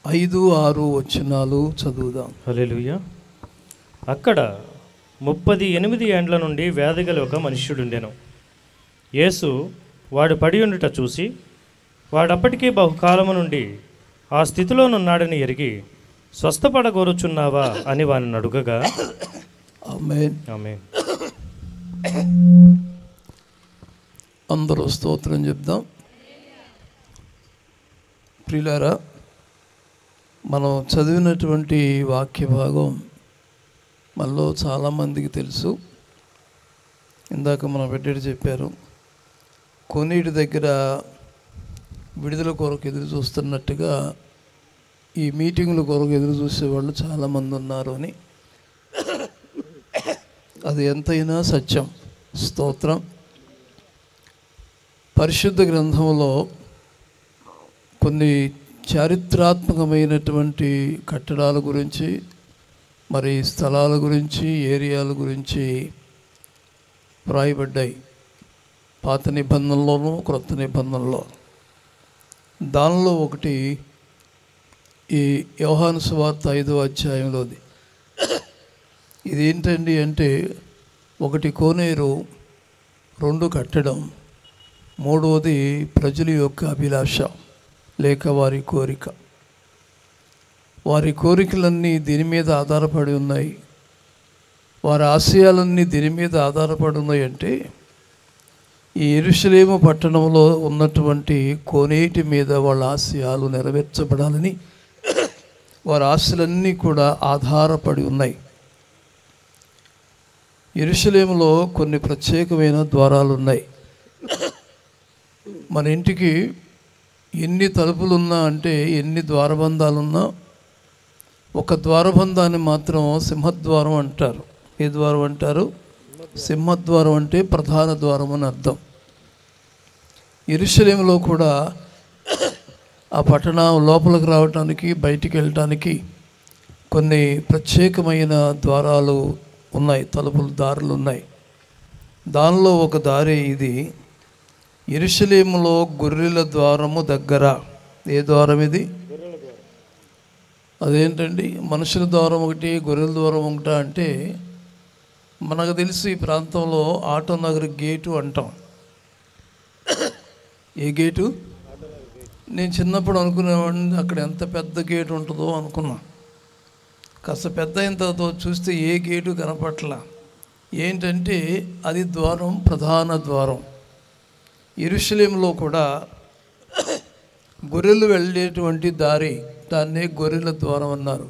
ఐదు ఆరు వచనాలు చదువుదాం హల్లెలూయా అక్కడ ముప్పది ఎనిమిది ఏండ్ల నుండి వ్యాధిగల ఒక మనుష్యుడుండెను యేసు వాడు పడి ఉండుట చూసి వాడప్పటికీ బహుకాలము నుండి ఆ స్థితిలోనున్నాడని ఎరిగి స్వస్థపడగోరుచున్నావా అని వాని అడుగగా ఆమేన్ ఆమె అందరూ స్తోత్రం చెప్దాం ప్రియులారా మనం చదివినటువంటి వాక్య భాగం మనలో చాలామందికి తెలుసు ఇందాక మన బిడ్డడు చెప్పారు కొనీటి దగ్గర విడుదల కొరకు ఎదురు చూస్తున్నట్టుగా ఈ మీటింగుల కొరకు ఎదురు చూసేవాళ్ళు చాలామంది ఉన్నారు అని అది ఎంతైనా సత్యం స్తోత్రం పరిశుద్ధ గ్రంథంలో కొన్ని చారిత్రాత్మకమైనటువంటి కట్టడాల గురించి మరి స్థలాల గురించి ఏరియాల గురించి వ్రాయబడ్డాయి పాత నిబంధనలోనూ క్రొత్త నిబంధనలో దానిలో ఒకటి ఈ యోహాను సువార్త ఐదో అధ్యాయంలోది ఇది ఏంటండి అంటే ఒకటి కోనేరు రెండు కట్టడం మూడవది ప్రజల యొక్క అభిలాష లేక వారి కోరిక వారి కోరికలన్నీ దీని మీద ఆధారపడి ఉన్నాయి వారి ఆశయాలన్నీ దీని మీద ఆధారపడి ఉన్నాయి అంటే ఈ ఎరుషలేము పట్టణంలో ఉన్నటువంటి కోనేటి మీద వాళ్ళ ఆశయాలు నెరవేర్చబడాలని వారి ఆశలన్నీ కూడా ఆధారపడి ఉన్నాయి ఎరుషలేములో కొన్ని ప్రత్యేకమైన ద్వారాలు ఉన్నాయి మన ఇంటికి ఎన్ని తలుపులున్నా అంటే ఎన్ని ద్వారబంధాలున్నా ఒక ద్వారబంధాన్ని మాత్రం సింహద్వారం అంటారు ఏ ద్వారం అంటారు సింహద్వారం అంటే ప్రధాన ద్వారం అని అర్థం ఎరుషలేములో కూడా ఆ పట్టణం లోపలికి రావటానికి బయటికి వెళ్ళటానికి కొన్ని ప్రత్యేకమైన ద్వారాలు ఉన్నాయి తలుపులు దారులు ఉన్నాయి దానిలో ఒక దారి ఇది ఎరుషలేములో గొర్రెల ద్వారము దగ్గర ఏ ద్వారం ఇది అదేంటండి మనుషుల ద్వారం ఒకటి గొర్రెల ద్వారం ఒకట అంటే మనకు తెలిసి ఈ ప్రాంతంలో ఆటో నగర్ గేటు అంటాం ఏ గేటు నేను చిన్నప్పుడు అనుకునేవాడిని అక్కడ ఎంత పెద్ద గేటు ఉంటుందో అనుకున్నా కాస్త పెద్ద అయిన తర్వాత చూస్తే ఏ గేటు కనపట్ల ఏంటంటే అది ద్వారం ప్రధాన ద్వారం ఇరుషలేంలో కూడా గొర్రెలు వెళ్ళేటువంటి దారి దాన్నే గొర్రెల ద్వారం అన్నారు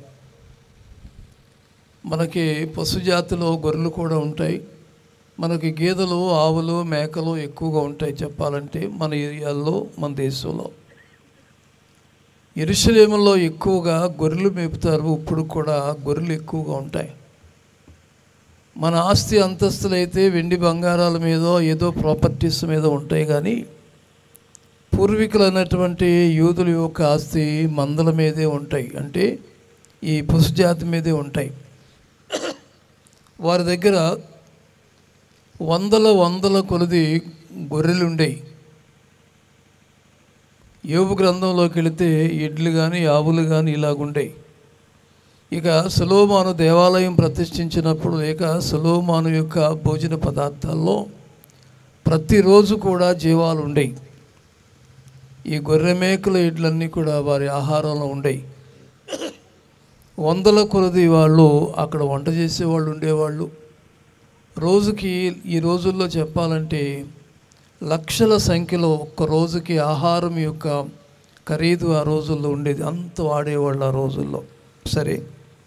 మనకి పశుజాతిలో గొర్రెలు కూడా ఉంటాయి మనకి గేదెలు ఆవులు మేకలు ఎక్కువగా ఉంటాయి చెప్పాలంటే మన ఏరియాల్లో మన దేశంలో ఎరుసలేములో ఎక్కువగా గొర్రెలు మేపుతారు ఇప్పుడు కూడా గొర్రెలు ఎక్కువగా ఉంటాయి మన ఆస్తి అంతస్తులు అయితే వెండి బంగారాల మీద ఏదో ప్రాపర్టీస్ మీద ఉంటాయి కానీ పూర్వీకులు అన్నటువంటి యూదుల యొక్క ఆస్తి మందల మీదే ఉంటాయి అంటే ఈ పశుజాతి మీదే ఉంటాయి వారి దగ్గర వందల వందల కొలది గొర్రెలు ఉండేవి యోబు గ్రంథంలోకి వెళితే ఎడ్లు కానీ ఆవులు కానీ ఇలాగుండేవి ఇక సులోమాను దేవాలయం ప్రతిష్ఠించినప్పుడు లేక సులోమాను యొక్క భోజన పదార్థాల్లో ప్రతిరోజు కూడా జీవాలు ఉండేవి ఈ గొర్రె మేకల ఎడ్లన్నీ కూడా వారి ఆహారంలో ఉండేవి వందల కొలది వాళ్ళు అక్కడ వంట చేసేవాళ్ళు ఉండేవాళ్ళు రోజుకి ఈ రోజుల్లో చెప్పాలంటే లక్షల సంఖ్యలో ఒక్క రోజుకి ఆహారం యొక్క ఖరీదు ఆ రోజుల్లో ఉండేది అంత వాడేవాళ్ళు ఆ రోజుల్లో సరే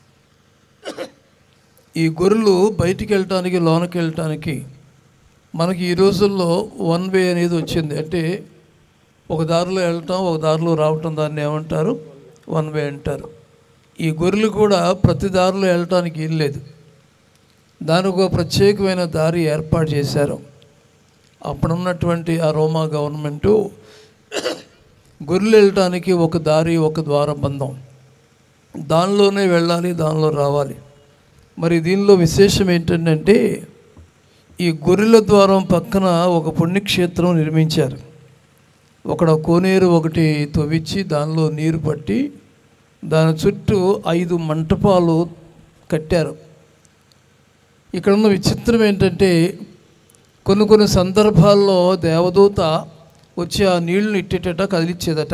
ఈ గొర్రెలు బయటికి వెళ్ళటానికి లోనకి వెళ్ళటానికి మనకి ఈ రోజుల్లో వన్ వే అనేది వచ్చింది అంటే ఒక దారిలో వెళ్ళటం ఒక దారిలో రావటం దాన్ని ఏమంటారు వన్ వే అంటారు ఈ గొర్రెలు కూడా ప్రతి దారిలో వెళ్ళటానికి లేదు దానికి ఒక ప్రత్యేకమైన దారి ఏర్పాటు చేశారు అప్పుడున్నటువంటి ఆ రోమా గవర్నమెంటు గొర్రెలు వెళ్ళటానికి ఒక దారి ఒక ద్వారబంధం దానిలోనే వెళ్ళాలి దానిలో రావాలి మరి దీనిలో విశేషం ఏంటంటే ఈ గొర్రెల ద్వారం పక్కన ఒక పుణ్యక్షేత్రం నిర్మించారు అక్కడ కోనేరు ఒకటి తవ్వించి దానిలో నీరు పట్టి దాని చుట్టూ ఐదు మంటపాలు కట్టారు ఇక్కడ ఉన్న విచిత్రం ఏంటంటే కొన్ని కొన్ని సందర్భాల్లో దేవదూత వచ్చి ఆ నీళ్లను ఇట్టేటట కదిలిచ్చేదట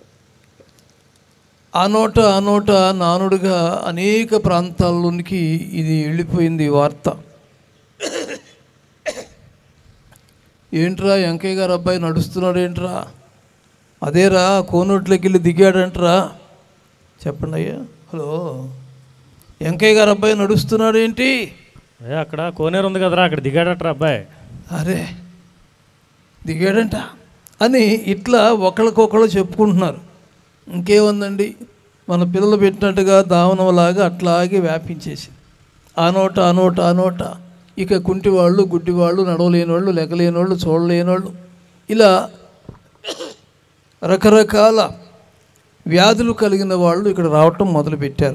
ఆ నోట ఆ నోట నానుడుగా అనేక ప్రాంతాల్లోనికి ఇది వెళ్ళిపోయింది ఈ వార్త ఏంట్రా వెంకయ్య గారు అబ్బాయి నడుస్తున్నాడు ఏంట్రా అదేరా కోనోట్లోకి వెళ్ళి దిగాడంట్రా చెప్పండి అయ్యా హలో వెంకయ్య గారు అబ్బాయి నడుస్తున్నాడు ఏంటి ఏ అక్కడ కోనేరు ఉంది కదరా అక్కడ దిగాడట్రా అబ్బాయి అరే దిగాడంట అని ఇట్లా ఒకళ్ళకొకళ్ళు చెప్పుకుంటున్నారు ఇంకేముందండి మన పిల్లలు పెట్టినట్టుగా దావనంలాగా అట్లాగే వ్యాపించేసి ఆ నోట ఆ నోట ఆ నోట ఇక కుంటి వాళ్ళు గుడ్డి వాళ్ళు నడవలేని వాళ్ళు లెక్కలేని వాళ్ళు చూడలేని వాళ్ళు ఇలా రకరకాల వ్యాధులు కలిగిన వాళ్ళు ఇక్కడ రావటం మొదలుపెట్టారు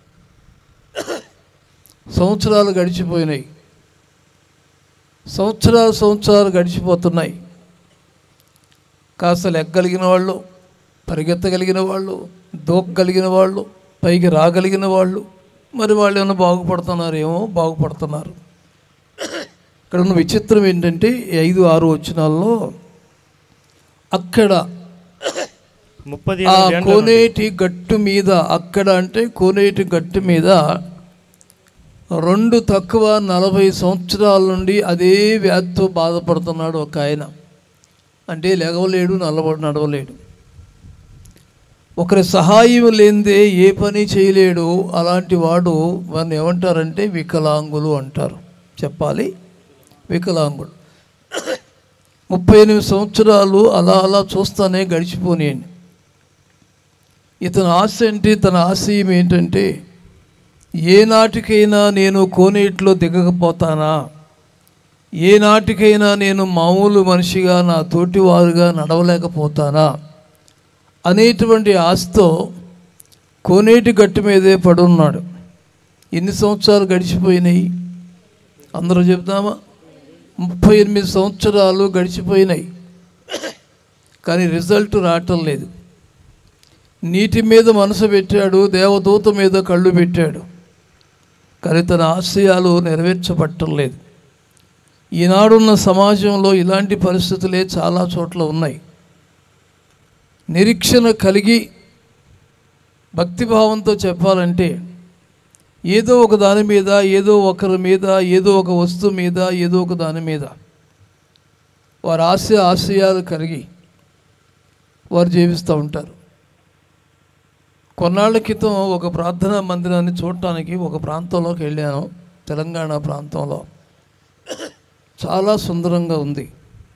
సంవత్సరాలు గడిచిపోయినాయి సంవత్సరాలు సంవత్సరాలు గడిచిపోతున్నాయి కాస్త లెక్కగలిగిన వాళ్ళు పరిగెత్తగలిగిన వాళ్ళు దూకగలిగిన వాళ్ళు పైకి రాగలిగిన వాళ్ళు మరి వాళ్ళు ఏమైనా బాగుపడుతున్నారేమో బాగుపడుతున్నారు ఇక్కడ ఉన్న విచిత్రం ఏంటంటే ఈ ఐదు ఆరు వచ్చినాల్లో అక్కడ ముప్పది ఆ ఎనిమిది ఏండ్ల నుండి. కోనేటి గట్టు మీద అక్కడ అంటే కోనేటి గట్టు మీద రెండు తక్కువ నలభై సంవత్సరాల నుండి అదే వ్యాధితో బాధపడుతున్నాడు ఒక ఆయన అంటే లెగవలేడు నల్లబడి నడవలేడు ఒకరి సహాయం లేనిదే ఏ పని చేయలేడు అలాంటి వాడు వారిని ఏమంటారంటే వికలాంగులు అంటారు చెప్పాలి వికలాంగుడు ముప్పై ఎనిమిది సంవత్సరాలు అలా అలా చూస్తానే గడిచిపోనియండి ఇతని ఆశ ఏంటి తన ఆశయం ఏంటంటే ఏ నాటికైనా నేను కోనేటిలో దిగకపోతానా ఏ నాటికైనా నేను మామూలు మనిషిగా నా తోటివారుగా నడవలేకపోతానా అనేటువంటి ఆశతో కోనేటి గట్టు మీదే పడున్నాడు ఎన్ని సంవత్సరాలు గడిచిపోయినాయి అందరూ చెప్తామా ముప్పై ఎనిమిది సంవత్సరాలు గడిచిపోయినాయి కానీ రిజల్ట్ రావటం లేదు నీటి మీద మనసు పెట్టాడు దేవదూత మీద కళ్ళు పెట్టాడు కానీ తన ఆశయాలు నెరవేర్చబట్టం లేదు ఈనాడున్న సమాజంలో ఇలాంటి పరిస్థితులే చాలా చోట్ల ఉన్నాయి నిరీక్షణ కలిగి భక్తిభావంతో చెప్పాలంటే ఏదో ఒక దాని మీద ఏదో ఒకరి మీద ఏదో ఒక వస్తువు మీద ఏదో ఒక దాని మీద వారి ఆశ ఆశయాలు కలిగి వారు జీవిస్తూ ఉంటారు కొన్నాళ్ళ క్రితం ఒక ప్రార్థనా మందిరాన్ని చూడటానికి ఒక ప్రాంతంలోకి వెళ్ళాను తెలంగాణ ప్రాంతంలో చాలా సుందరంగా ఉంది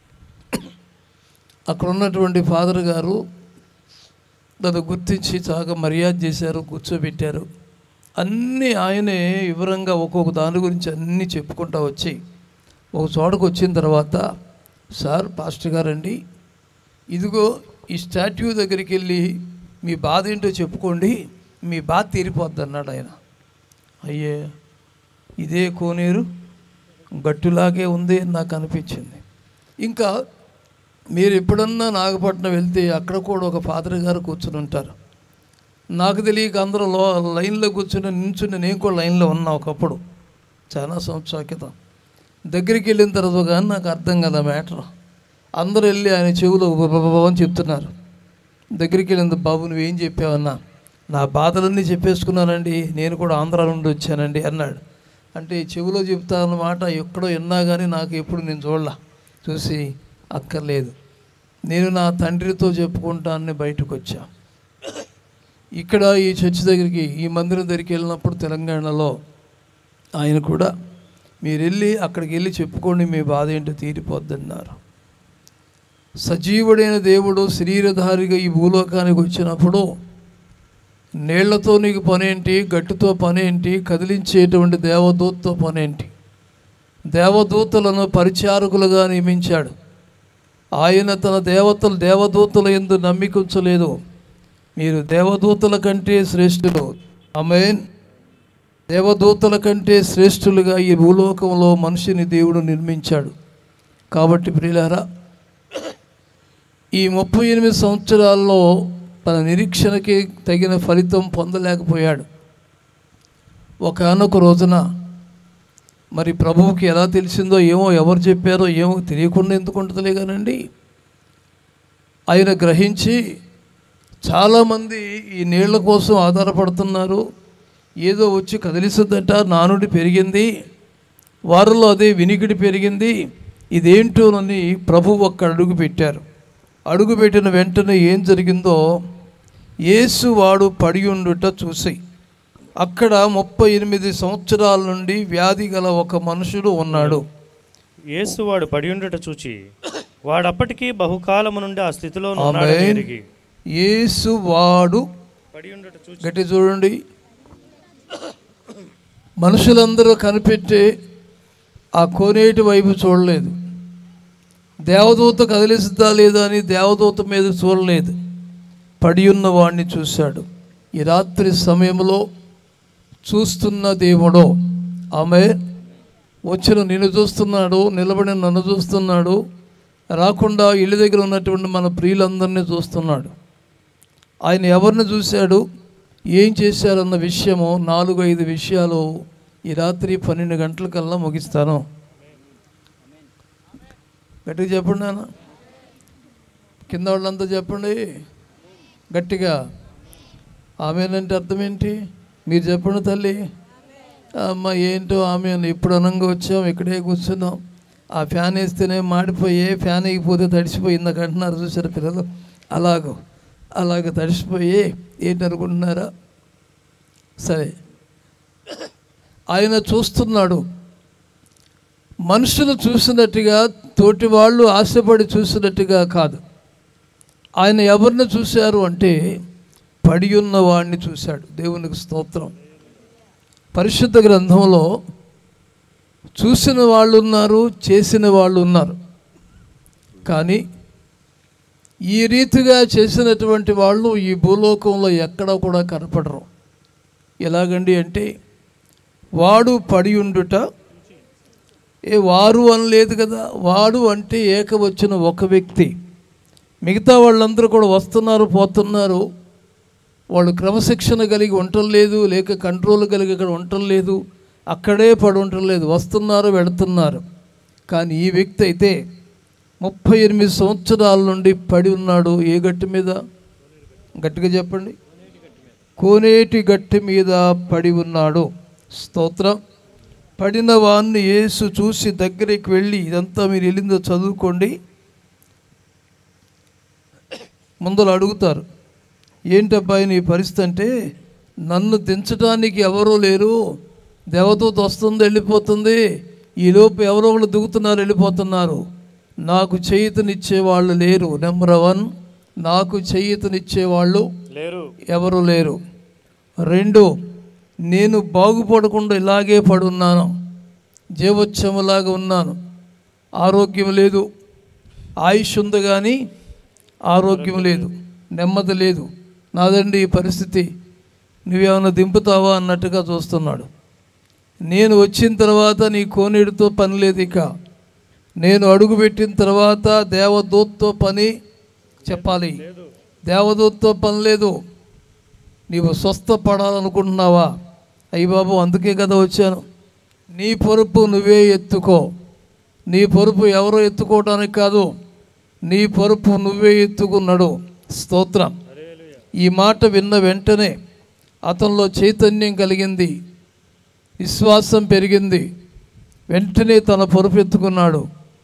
అక్కడ ఉన్నటువంటి ఫాదర్ గారు నన్ను గుర్తించి చాలా మర్యాద చేశారు కూర్చోబెట్టారు అన్నీ ఆయనే వివరంగా ఒక్కొక్క దాని గురించి అన్నీ చెప్పుకుంటా వచ్చి ఒక చోటకు వచ్చిన తర్వాత సార్ పాస్టర్ గారండి ఇదిగో ఈ స్టాట్యూ దగ్గరికి వెళ్ళి మీ బాధ ఏంటో చెప్పుకోండి మీ బాధ తీరిపోద్ది అన్నాడు ఆయన అయ్యే ఇదే కోనేరు గట్టులాగే ఉంది అని నాకు అనిపించింది ఇంకా మీరు ఎప్పుడన్నా నాగపట్నం వెళ్తే అక్కడ కూడా ఒక ఫాదర్ గారు కూర్చుని ఉంటారు నాకు తెలియక అందరూ లో లైన్లో కూర్చుని నించుని నేను కూడా లైన్లో ఉన్నా ఒకప్పుడు చాలా సంవత్సరాల క్రితం దగ్గరికి వెళ్ళిన తర్వాత కానీ నాకు అర్థం కదా మ్యాటర్ అందరూ వెళ్ళి ఆయన చెవులో బబబబ అని చెప్తున్నారు దగ్గరికి వెళ్ళిన బాబు నువ్వేం చెప్పావన్నా నా బాధలన్నీ చెప్పేసుకున్నానండి నేను కూడా ఆంధ్ర నుండి వచ్చానండి అన్నాడు అంటే చెవిలో చెప్తా అన్నమాట ఎక్కడో విన్నా కానీ నాకు ఎప్పుడు నేను చూడలా చూసి అక్కర్లేదు నేను నా తండ్రితో చెప్పుకుంటానని బయటకు వచ్చా ఇక్కడ ఈ చర్చ్ దగ్గరికి ఈ మందిరం దగ్గరికి వెళ్ళినప్పుడు తెలంగాణలో ఆయన కూడా మీరు వెళ్ళి అక్కడికి వెళ్ళి చెప్పుకోండి మీ బాధ ఏంటో తీరిపోద్దన్నారు సజీవుడైన దేవుడు శరీరధారిగా ఈ భూలోకానికి వచ్చినప్పుడు నీళ్లతో నీకు పనేంటి గట్టుతో పనేంటి కదిలించేటువంటి దేవదూతతో పనేంటి దేవదూతలను పరిచారకులుగా నియమించాడు ఆయన తన దేవతలు దేవదూతల ఎందు నమ్మికుంచలేదు మీరు దేవదూతల కంటే శ్రేష్ఠులు ఆమెన్ దేవదూతల కంటే శ్రేష్ఠులుగా ఈ భూలోకంలో మనిషిని దేవుడు నిర్మించాడు కాబట్టి ప్రియులారా ఈ ముప్పై ఎనిమిది సంవత్సరాల్లో తన నిరీక్షణకి తగిన ఫలితం పొందలేకపోయాడు ఒకనొక రోజున మరి ప్రభువుకి ఎలా తెలిసిందో ఏమో ఎవరు చెప్పారో ఏమో తెలియకుండా ఎందుకు ఉంటుందిలే కానండి ఆయన గ్రహించి చాలామంది ఈ నీళ్ల కోసం ఆధారపడుతున్నారు ఏదో వచ్చి కదిలిస్తుందట నానుడి పెరిగింది వారిలో అదే వినికిడి పెరిగింది ఇదేంటోనని ప్రభు ఒక్క అడుగు పెట్టారు అడుగు పెట్టిన వెంటనే ఏం జరిగిందో యేసు వాడు పడి ఉండుట చూసి అక్కడ ముప్పై ఎనిమిది సంవత్సరాల నుండి వ్యాధి గల ఒక మనుషుడు ఉన్నాడు యేసు వాడు పడి ఉండట చూచి వాడప్పటికీ బహుకాలము నుండి ఆ స్థితిలో ఉన్నాడని ఆమేన్. ఎరిగి యేసు వాడు పడి ఉండట చూచి గట్టి చూడండి మనుషులందరూ కనిపెట్టి ఆ కోనేటి వైపు చూడలేదు దేవదూత కదిలిస్తుందా లేదా అని దేవదూత మీద చూడలేదు పడి ఉన్న వాడిని చూశాడు ఈ రాత్రి సమయంలో చూస్తున్న దేవుడో ఆమె వచ్చిన నిన్ను చూస్తున్నాడు నిలబడిన నన్ను చూస్తున్నాడు రాకుండా ఇల్లు దగ్గర ఉన్నటువంటి మన ప్రియులందరినీ చూస్తున్నాడు ఆయన ఎవరిని చూశాడు ఏం చేశారన్న విషయము నాలుగు ఐదు విషయాలు ఈ రాత్రి పన్నెండు గంటలకల్లా ముగిస్తాను గట్టిగా చెప్పండి నాన్న కింద వాళ్ళంతా చెప్పండి గట్టిగా ఆమెనంటే అర్థం ఏంటి మీరు చెప్పండి తల్లి అమ్మ ఏంటో ఆమె ఇప్పుడు అనంగా వచ్చాం ఇక్కడే కూర్చున్నాం ఆ ఫ్యాన్ వేస్తేనే మాడిపోయే ఫ్యాన్ వేయకపోతే తడిసిపోయింది అంటున్నారు చూసారు పిల్లలు అలాగో అలాగ తడిసిపోయి ఏంటి అనుకుంటున్నారా సరే ఆయన చూస్తున్నాడు మనుషులు చూసినట్టుగా తోటి వాళ్ళు ఆశపడి చూసినట్టుగా కాదు ఆయన ఎవరిని చూశారు అంటే పడి ఉన్న వాడిని చూశాడు దేవునికి స్తోత్రం పరిశుద్ధ గ్రంథంలో చూసిన వాళ్ళు ఉన్నారు చేసిన వాళ్ళు ఉన్నారు కానీ ఈ రీతిగా చేసినటువంటి వాళ్ళు ఈ భూలోకంలో ఎక్కడ కూడా కనపడరు ఎలాగండి అంటే వాడు పడి ఉండుట ఏ వారు అనలేదు కదా వాడు అంటే ఏకవచ్చిన ఒక వ్యక్తి మిగతా వాళ్ళందరూ కూడా వస్తున్నారు పోతున్నారు వాళ్ళు క్రమశిక్షణ కలిగి ఉండటం లేదు లేక కంట్రోల్ కలిగి ఇక్కడ ఉండటం లేదు అక్కడే పడి ఉండటం లేదు వస్తున్నారు వెళుతున్నారు కానీ ఈ వ్యక్తి అయితే ముప్పై ఎనిమిది సంవత్సరాల నుండి పడి ఉన్నాడు ఏ గట్టి మీద గట్టిగా చెప్పండి కోనేటి గట్టి మీద పడి ఉన్నాడు స్తోత్రం పడిన వాన్ని యేసు చూసి దగ్గరికి వెళ్ళి ఇదంతా మీరు వెళ్ళిందో చదువుకోండి ముందర అడుగుతారు ఏంటబ్బాయి నీ పరిస్థితి అంటే నన్ను దించడానికి ఎవరూ లేరు దేవదూత వస్తుంది వెళ్ళిపోతుంది ఈలోపు ఎవరో ఒకళ్ళు దిగుతున్నారు వెళ్ళిపోతున్నారు నాకు చేయుతనిచ్చే వాళ్ళు లేరు నెంబర్ వన్ నాకు చేయుతనిచ్చే వాళ్ళు లేరు ఎవరు లేరు రెండు నేను బాగుపడకుండా ఇలాగే పడున్నాను జీవోత్సవలాగా ఉన్నాను ఆరోగ్యం లేదు ఆయుష్ ఉంది కానీ ఆరోగ్యం లేదు నెమ్మది లేదు నాదండి ఈ పరిస్థితి నువ్వేమైనా దింపుతావా అన్నట్టుగా చూస్తున్నాడు నేను వచ్చిన తర్వాత నీ కోనేడుతో పని లేదు ఇక నేను అడుగుపెట్టిన తర్వాత దేవదూత్తో పని చెప్పాలి దేవదూత్తో పని లేదు నీవు స్వస్థపడాలనుకుంటున్నావా అయ్యి బాబు అందుకే కదా వచ్చాను నీ పొరుపు నువ్వే ఎత్తుకో నీ పొరుపు ఎవరో ఎత్తుకోవడానికి కాదు నీ పొరుపు నువ్వే ఎత్తుకున్నాడు స్తోత్రం ఈ మాట విన్న వెంటనే అతనిలో చైతన్యం కలిగింది విశ్వాసం పెరిగింది వెంటనే తన పొరుపు ఎత్తుకున్నాడు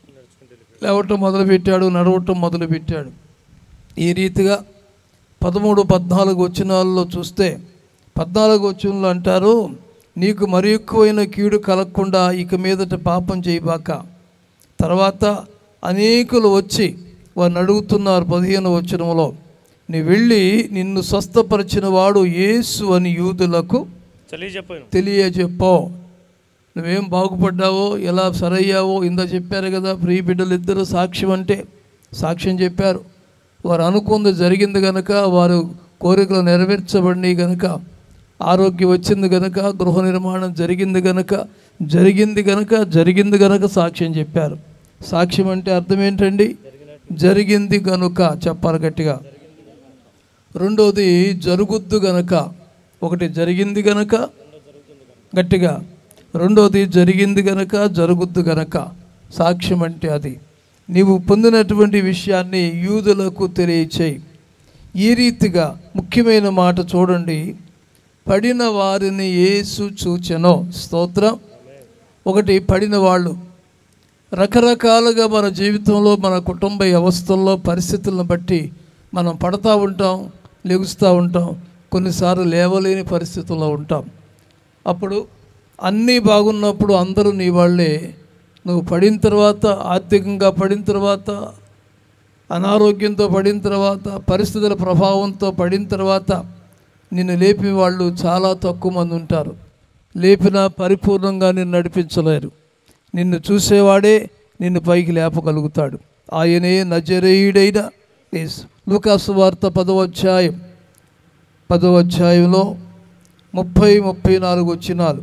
లేవటం మొదలుపెట్టాడు నడవటం మొదలుపెట్టాడు ఈ రీతిగా పదమూడు పద్నాలుగు వచనాల్లో చూస్తే పద్నాలుగు వచనంలో అంటారు నీకు మరి ఎక్కువైన కీడు కలగకుండా ఇక మీదట పాపం చేయబాక తర్వాత అనేకులు వచ్చి వారిని అడుగుతున్నారు పదిహేను వచనంలో నీ వెళ్ళి నిన్ను స్వస్థపరిచిన వాడు యేసు అని యూదులకు తెలియజెప్పాను తెలియజెప్పో నువ్వేం బాగుపడ్డావో ఎలా సరయ్యావో ఇందా చెప్పారు కదా ప్రియ బిడ్డలు ఇద్దరు సాక్ష్యం అంటే సాక్ష్యం చెప్పారు వారు అనుకుంది జరిగింది కనుక వారు కోరికలు నెరవేర్చబడినాయి కనుక ఆరోగ్యం వచ్చింది కనుక గృహ నిర్మాణం జరిగింది కనుక జరిగింది కనుక జరిగింది కనుక సాక్ష్యం చెప్పారు సాక్ష్యం అంటే అర్థం ఏంటండి జరిగింది కనుక చెప్పాలి గట్టిగా రెండోది జరుగుద్దు గనక ఒకటి జరిగింది గనక గట్టిగా రెండోది జరిగింది గనక జరుగుద్దు గనక సాక్ష్యం అంటే అది నీవు పొందినటువంటి విషయాన్ని యూదులకు తెలియచేయి ఈ రీతిగా ముఖ్యమైన మాట చూడండి పడిన వారిని యేసు చూచెనో స్తోత్రం ఒకటి పడిన వాళ్ళు రకరకాలుగా మన జీవితంలో మన కుటుంబ వ్యవస్థల్లో పరిస్థితులను బట్టి మనం పడతా ఉంటాం లెగుస్తూ ఉంటాం కొన్నిసార్లు లేవలేని పరిస్థితుల్లో ఉంటాం అప్పుడు అన్నీ బాగున్నప్పుడు అందరూ నీ వాళ్ళే నువ్వు పడిన తర్వాత ఆర్థికంగా పడిన తర్వాత అనారోగ్యంతో పడిన తర్వాత పరిస్థితుల ప్రభావంతో పడిన తర్వాత నిన్ను లేపే వాళ్ళు చాలా తక్కువ మంది ఉంటారు లేపినా పరిపూర్ణంగా నిన్ను నడిపించలేరు నిన్ను చూసేవాడే నిన్ను పైకి లేపగలుగుతాడు ఆయనే నజరేయుడైన యేసు లూకాసు వార్త పదవ అధ్యాయం పదవ అధ్యాయంలో ముప్పై ముప్పై నాలుగు వచ్చినాలు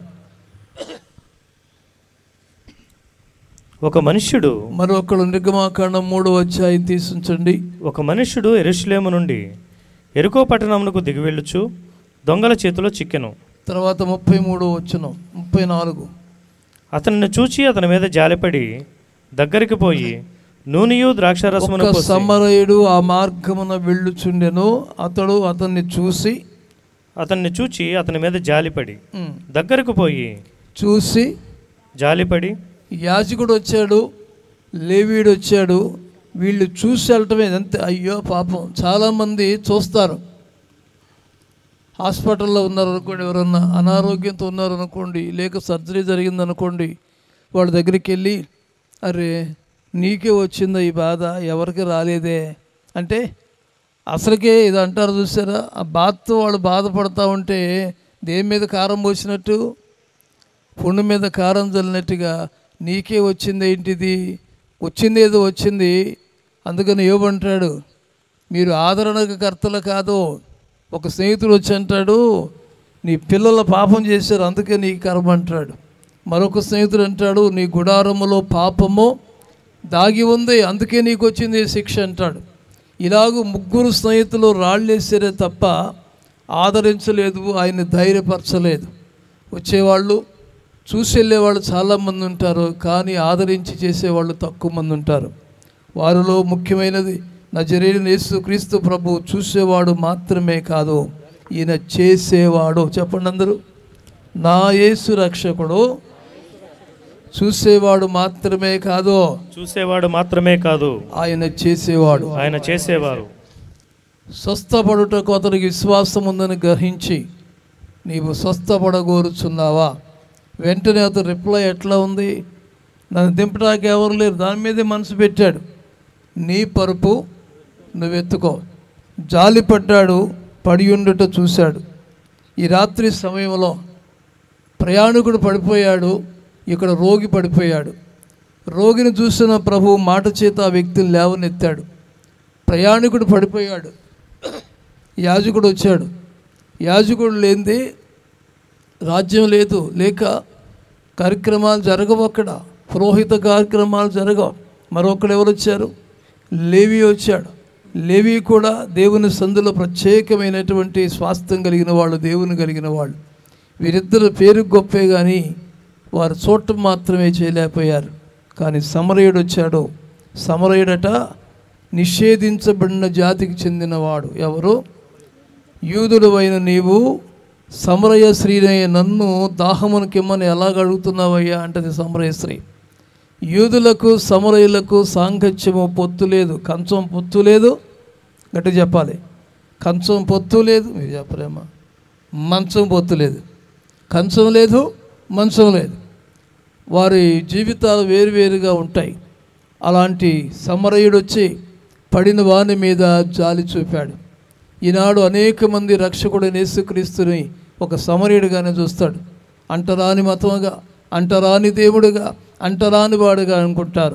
ఒక మనుష్యుడు మరొకడు నిర్గమాకాండం మూడవ అధ్యాయం తీసుంచండి ఒక మనుష్యుడు ఎరుషులేము నుండి ఎరుకో పట్టణమునకు దిగివెళ్ళుచు దొంగల చేతిలో చిక్కెను తర్వాత ముప్పై మూడో వచ్చిన ముప్పై నాలుగు అతనిని చూచి అతని మీద జాలిపడి దగ్గరికి పోయి నూనెయు ద్రాక్షారసమును ఒక పోసి సమరయుడు ఆ మార్గమున వెళ్ళుచుండెను అతడు అతన్ని చూసి అతన్ని చూచి అతని మీద జాలిపడి ఉమ్, దగ్గరకు పోయి చూసి జాలిపడి యాజకుడు వచ్చాడు లేవీడు వచ్చాడు వీళ్ళు చూసి వెళ్ళటమే అంతే అయ్యో పాపం చాలామంది చూస్తారు హాస్పిటల్లో ఉన్నారనుకోండి ఎవరన్నా అనారోగ్యంతో ఉన్నారనుకోండి లేక సర్జరీ జరిగిందనుకోండి వాళ్ళ దగ్గరికి వెళ్ళి అరే నీకే వచ్చిందా ఈ బాధ ఎవరికి రాలేదే అంటే అసలుకే ఇది అంటారు చూసారా ఆ బాధతో వాళ్ళు బాధపడతా ఉంటే దేని మీద కారం పోసినట్టు పుండు మీద కారం చల్లినట్టుగా నీకే వచ్చింది ఏంటిది వచ్చింది ఏదో వచ్చింది అందుకని ఏమంటాడు మీరు ఆదరణకు కర్తలు కాదు ఒక స్నేహితుడు వచ్చి అంటాడు నీ పిల్లల పాపం చేశారు అందుకే నీ కర్మ అంటాడు మరొక స్నేహితుడు అంటాడు నీ గుడారములో పాపము దాగి ఉంది అందుకే నీకు వచ్చింది ఈ శిక్ష అంటాడు ఇలాగూ ముగ్గురు స్నేహితులు రాళ్ళేసారే తప్ప ఆదరించలేదు ఆయన ధైర్యపరచలేదు వచ్చేవాళ్ళు చూసి వెళ్ళేవాళ్ళు చాలామంది ఉంటారు కానీ ఆదరించి చేసేవాళ్ళు తక్కువ మంది ఉంటారు వారిలో ముఖ్యమైనది నజరేయుని యేసు క్రీస్తు ప్రభు చూసేవాడు మాత్రమే కాదు ఈయన చేసేవాడు చెప్పండి అందరూ నా యేసు రక్షకుడు చూసేవాడు మాత్రమే కాదు చూసేవాడు మాత్రమే కాదు ఆయన చేసేవాడు ఆయన చేసేవారు స్వస్థపడుటకు అతనికి విశ్వాసం ఉందని గ్రహించి నీవు స్వస్థపడగోరుచున్నావా వెంటనే అతను రిప్లై ఎట్లా ఉంది నన్ను దింపడానికి ఎవరు లేరు దాని మీదే మనసు పెట్టాడు నీ పరుపు నువ్వెత్తుకో జాలిపడ్డాడు పడి ఉండుట చూశాడు ఈ రాత్రి సమయంలో ప్రయాణికుడు పడిపోయాడు ఇక్కడ రోగి పడిపోయాడు రోగిని చూసిన ప్రభు మాట చేత ఆ వ్యక్తిని లేవనెత్తాడు ప్రయాణికుడు పడిపోయాడు యాజకుడు వచ్చాడు యాజకుడు లేనిది రాజ్యం లేదు లేక కార్యక్రమాలు జరగవు అక్కడ పురోహిత కార్యక్రమాలు జరగవు మరొకడు ఎవరు వచ్చారు లేవి వచ్చాడు లేవి కూడా దేవుని సందులో ప్రత్యేకమైనటువంటి స్వాస్థ్యం కలిగిన వాళ్ళు దేవుని కలిగిన వాళ్ళు వీరిద్దరు పేరు గొప్పే కానీ వారు చూడటం మాత్రమే చేయలేకపోయారు కానీ సమరయుడు వచ్చాడు సమరయుడట నిషేధించబడిన జాతికి చెందినవాడు ఎవరు యూదుడు అయిన నీవు సమరయ స్త్రీనయ్య నన్ను దాహమును కిమ్మని ఎలాగ అడుగుతున్నావయ్యా అంటది సమరయ స్త్రీ యూదులకు సమరయులకు సాంగత్యము పొత్తు లేదు కంచం పొత్తు లేదు గట్టి చెప్పాలి కంచం పొత్తు లేదు మీరు చెప్పలేమా మంచం పొత్తు లేదు కంచం లేదు మంచం లేదు వారి జీవితాలు వేరువేరుగా ఉంటాయి అలాంటి సమరయుడు వచ్చి పడిన వాని మీద జాలి చూపాడు ఈనాడు అనేక మంది రక్షకుడైన యేసుక్రీస్తుని ఒక సమరయుడిగానే చూస్తాడు అంటరాని మతముగా అంటరాని దేవుడుగా అంటరాని వాడుగా అనుకుంటారు